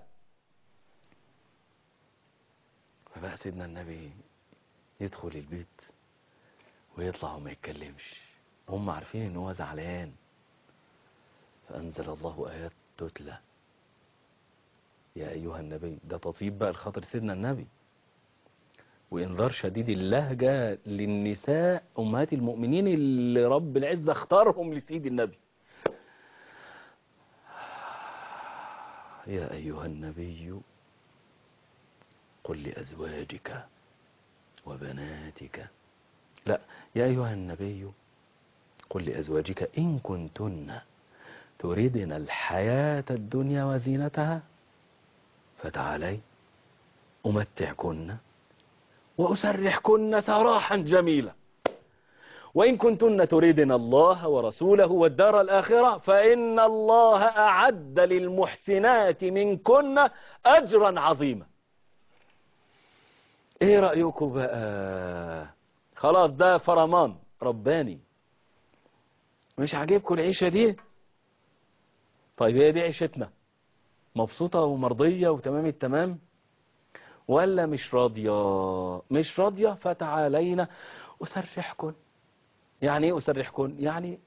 فبقى سيدنا النبي يدخل البيت ويطلع وما يتكلمش هم عارفين ان هو زعلان فأنزل الله آيات تتلى يا أيها النبي ده تطيب بقى الخاطر سيدنا النبي وإنذار شديد اللهجة للنساء أمهات المؤمنين اللي رب العزة اختارهم لسيد النبي يا أيها النبي قل لأزواجك وبناتك لا يا أيها النبي قل لأزواجك إن كنتن تريدن الحياة الدنيا وزينتها فتعالي أمتعكن وأسرحكن سراحا جميلا وإن كنتن تريدن الله ورسوله والدار الآخرة فإن الله أعد للمحسنات منكن أجرا عظيما إيه رأيكم بقى خلاص ده فرمان رباني مش عاجبكم العيشة دي طيب هي دي عيشتنا مبسوطة ومرضية وتمام التمام ولا مش راضية مش راضية فتعالينا أسرحكن يعني ايه أسرحكن يعني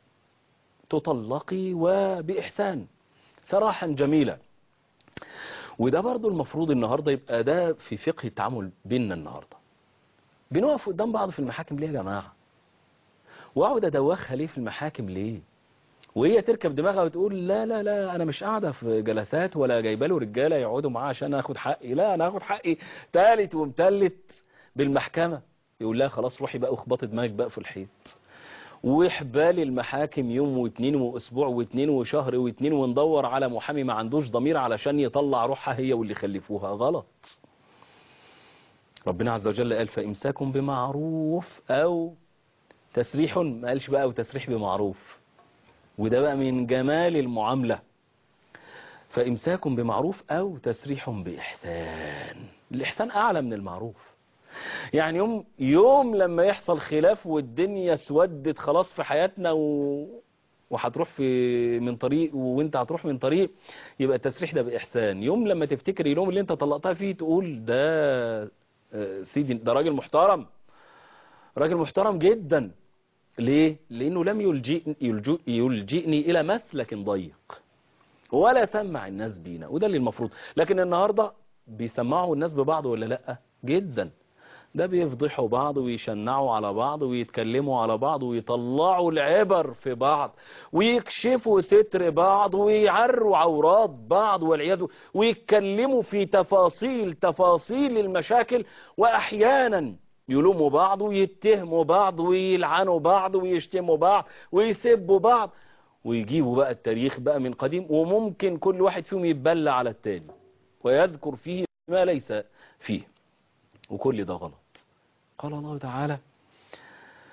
تطلقي وبإحسان سراحا جميلا وده برضو المفروض النهاردة يبقى ده في فقه التعامل بيننا النهاردة بنقف قدام بعض في المحاكم ليه يا جماعة واقعد ادوخها ليه في المحاكم ليه وهي تركب دماغها وتقول لا لا لا انا مش قاعده في جلسات ولا جايبه له رجاله يقعدوا معاه عشان اخد حقي لا انا هاخد حقي تالت ومتلت بالمحكمه يقول لها خلاص روحي بقى واخبطي دماغك بقى في الحيط وحبال المحاكم يوم واتنين واسبوع واتنين وشهر واتنين وندور على محامي ما عندوش ضمير علشان يطلع روحها هي واللي خلفوها غلط ربنا عز وجل قال فامساك بمعروف او تسريح ما قالش بقى او تسريح بمعروف وده بقى من جمال المعاملة فإمساك بمعروف أو تسريح بإحسان الإحسان أعلى من المعروف يعني يوم يوم لما يحصل خلاف والدنيا اسودت خلاص في حياتنا و... وهتروح في من طريق وانت هتروح من طريق يبقى التسريح ده بإحسان يوم لما تفتكر اليوم اللي انت طلقتها فيه تقول ده آه، سيدي ده راجل محترم راجل محترم جدا ليه؟ لأنه لم يلجئ يلجئ يلجئني إلى مسلك ضيق ولا سمع الناس بينا وده اللي المفروض لكن النهاردة بيسمعوا الناس ببعض ولا لأ جدا ده بيفضحوا بعض ويشنعوا على بعض ويتكلموا على بعض ويطلعوا العبر في بعض ويكشفوا ستر بعض ويعروا عورات بعض والعياذ ويتكلموا في تفاصيل تفاصيل المشاكل وأحيانا يلوموا بعض ويتهموا بعض ويلعنوا بعض ويشتموا بعض ويسبوا بعض ويجيبوا بقى التاريخ بقى من قديم وممكن كل واحد فيهم يتبلى على التاني ويذكر فيه ما ليس فيه وكل ده غلط قال الله تعالى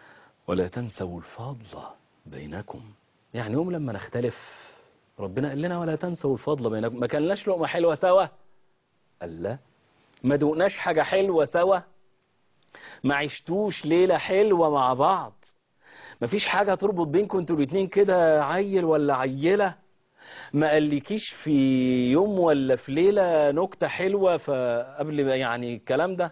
ولا تنسوا الفضل بينكم يعني يوم لما نختلف ربنا قال لنا ولا تنسوا الفضل بينكم ما كلناش لقمة حلوة سوا قال لا ما دوقناش حاجة حلوة سوا ما عشتوش ليلة حلوة مع بعض ما فيش حاجة تربط بينكم انتوا الاتنين كده عيل ولا عيلة ما قالكيش في يوم ولا في ليلة نكتة حلوة فقبل ما يعني الكلام ده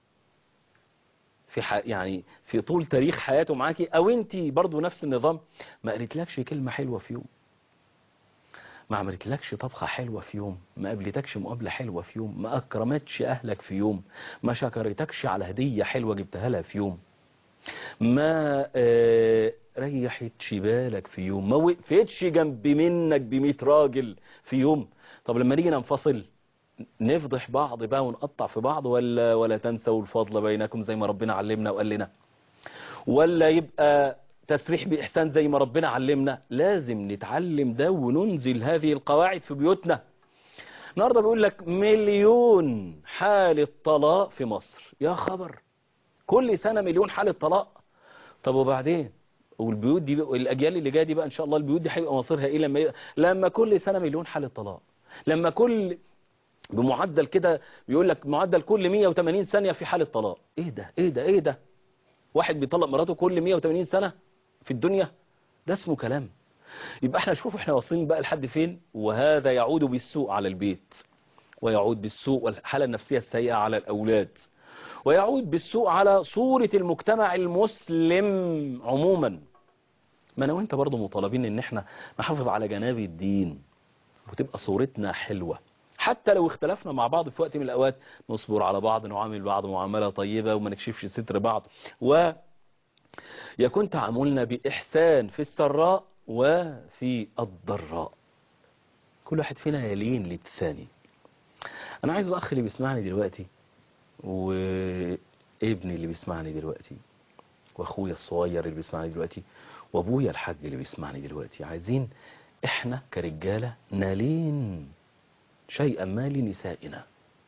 في ح... يعني في طول تاريخ حياته معاكي او انت برضو نفس النظام ما قالتلكش كلمة حلوة في يوم ما عملتلكش طبخة حلوة في يوم ما قابلتكش مقابلة حلوة في يوم ما أكرمتش أهلك في يوم ما شكرتكش على هدية حلوة جبتها لها في يوم ما آه ريحتش بالك في يوم ما وقفتش جنب منك بمية راجل في يوم طب لما نيجي ننفصل نفضح بعض بقى ونقطع في بعض ولا ولا تنسوا الفضل بينكم زي ما ربنا علمنا وقال لنا ولا يبقى تسريح بإحسان زي ما ربنا علمنا لازم نتعلم ده وننزل هذه القواعد في بيوتنا النهارده بيقول لك مليون حالة طلاق في مصر يا خبر كل سنة مليون حالة طلاق طب وبعدين والبيوت دي الأجيال اللي جاية دي بقى إن شاء الله البيوت دي هيبقى مصيرها إيه لما لما كل سنة مليون حالة طلاق لما كل بمعدل كده بيقول لك معدل كل 180 ثانية في حالة طلاق ايه ده ايه ده ايه ده واحد بيطلق مراته كل 180 سنة في الدنيا ده اسمه كلام يبقى احنا شوف احنا واصلين بقى لحد فين وهذا يعود بالسوء على البيت ويعود بالسوء والحالة النفسية السيئة على الأولاد ويعود بالسوء على صورة المجتمع المسلم عموما ما انا وانت برضو مطالبين ان احنا نحافظ على جناب الدين وتبقى صورتنا حلوة حتى لو اختلفنا مع بعض في وقت من الأوقات نصبر على بعض نعامل بعض معاملة طيبة وما نكشفش ستر بعض ويكون تعاملنا بإحسان في السراء وفي الضراء كل واحد فينا يلين للثاني أنا عايز الأخ اللي بيسمعني دلوقتي وابني اللي بيسمعني دلوقتي واخويا الصغير اللي بيسمعني دلوقتي وابويا الحاج اللي بيسمعني دلوقتي عايزين احنا كرجالة نالين شيئا ما لنسائنا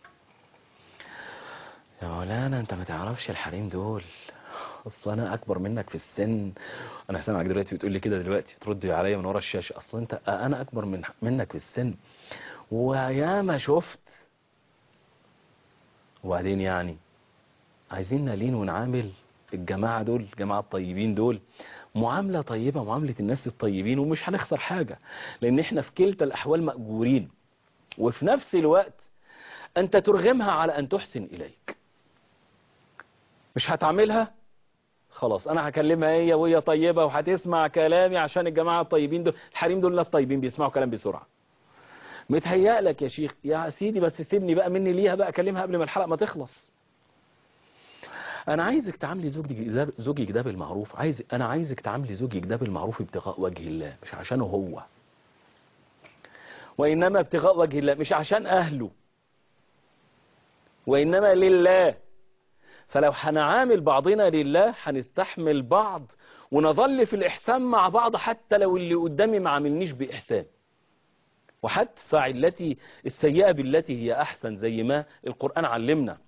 يا مولانا انت ما تعرفش الحريم دول اصل انا اكبر منك في السن انا سامعك دلوقتي بتقول لي كده دلوقتي ترد عليا من ورا الشاشه اصل انت انا اكبر من منك في السن وياما شفت وبعدين يعني عايزين نالين ونعامل الجماعة دول الجماعة الطيبين دول معاملة طيبة معاملة الناس الطيبين ومش هنخسر حاجة لان احنا في كلتا الاحوال مأجورين وفي نفس الوقت أنت ترغمها على أن تحسن إليك مش هتعملها خلاص أنا هكلمها هي وهي طيبة وهتسمع كلامي عشان الجماعة الطيبين دول الحريم دول ناس طيبين بيسمعوا كلام بسرعة متهيأ لك يا شيخ يا سيدي بس سيبني بقى مني ليها بقى أكلمها قبل ما الحلقة ما تخلص أنا عايزك تعاملي زوجك ده زوجك ده بالمعروف عايز أنا عايزك تعاملي زوجك ده بالمعروف ابتغاء وجه الله مش عشانه هو وإنما ابتغاء وجه الله مش عشان أهله وإنما لله فلو هنعامل بعضنا لله هنستحمل بعض ونظل في الإحسان مع بعض حتى لو اللي قدامي ما عاملنيش بإحسان وهدفع التي السيئة بالتي هي أحسن زي ما القرآن علمنا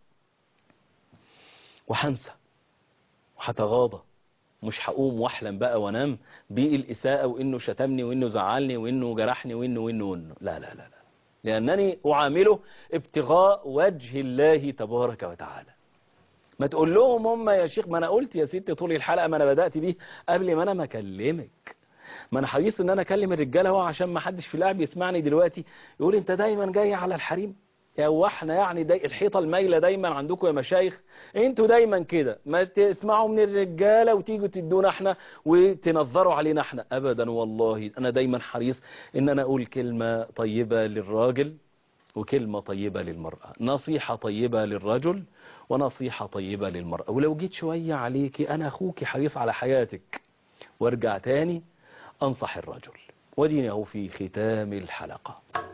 وهنسى وهتغاضى مش هقوم واحلم بقى وانام بالإساءة وإنه شتمني وإنه زعلني وإنه جرحني وإنه وإنه وإنه لا لا لا لا لأنني أعامله ابتغاء وجه الله تبارك وتعالى ما تقول لهم هم يا شيخ ما أنا قلت يا ستي طول الحلقة ما أنا بدأت بيه قبل ما أنا ما أكلمك ما أنا حريص إن أنا أكلم الرجالة هو عشان ما حدش في القلب يسمعني دلوقتي يقول أنت دايما جاي على الحريم يا احنا يعني داي الحيطة المايلة دايما عندكم يا مشايخ انتوا دايما كده ما تسمعوا من الرجالة وتيجوا تدونا احنا وتنظروا علينا احنا ابدا والله انا دايما حريص ان انا اقول كلمة طيبة للراجل وكلمة طيبة للمرأة نصيحة طيبة للرجل ونصيحة طيبة للمرأة ولو جيت شوية عليكي انا اخوكي حريص على حياتك وارجع تاني انصح الرجل وديني اهو في ختام الحلقة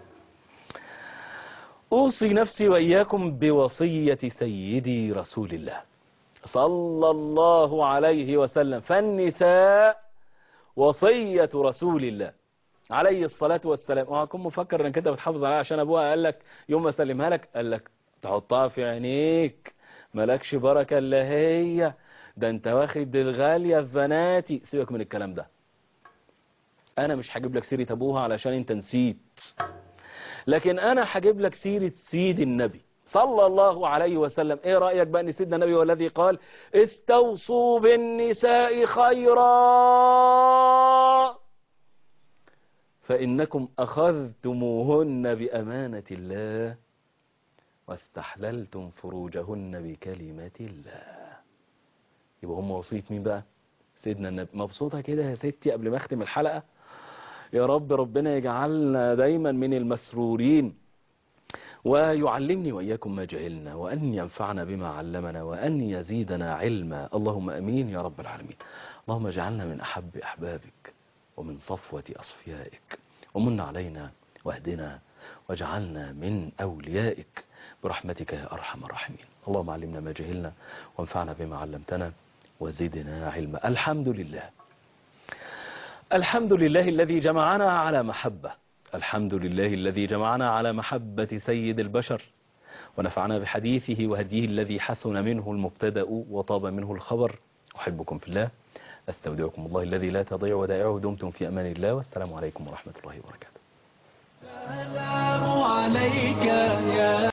أوصي نفسي وإياكم بوصية سيدي رسول الله صلى الله عليه وسلم فالنساء وصية رسول الله عليه الصلاة والسلام وهكون مفكر انك انت بتحافظ عليها عشان ابوها قال لك يوم ما سلمها لك قال لك تحطها في عينيك مالكش بركة الا هي ده انت واخد الغالية في بناتي سيبك من الكلام ده انا مش هجيب لك سيرة ابوها علشان انت نسيت لكن انا هجيب لك سيرة سيد النبي صلى الله عليه وسلم ايه رأيك بقى ان سيدنا النبي والذي قال استوصوا بالنساء خيرا فإنكم أخذتموهن بأمانة الله واستحللتم فروجهن بكلمة الله يبقى هم وصية مين بقى سيدنا النبي مبسوطة كده يا ستي قبل ما اختم الحلقة يا رب ربنا يجعلنا دايما من المسرورين ويعلمني وإياكم ما جهلنا وأن ينفعنا بما علمنا وأن يزيدنا علما اللهم أمين يا رب العالمين اللهم اجعلنا من أحب أحبابك ومن صفوة أصفيائك ومن علينا واهدنا واجعلنا من أوليائك برحمتك يا أرحم الراحمين اللهم علمنا ما جهلنا وانفعنا بما علمتنا وزدنا علما الحمد لله الحمد لله الذي جمعنا على محبة الحمد لله الذي جمعنا على محبة سيد البشر ونفعنا بحديثه وهديه الذي حسن منه المبتدأ وطاب منه الخبر أحبكم في الله أستودعكم الله الذي لا تضيع ودائعه دمتم في أمان الله والسلام عليكم ورحمة الله وبركاته السلام عليك يا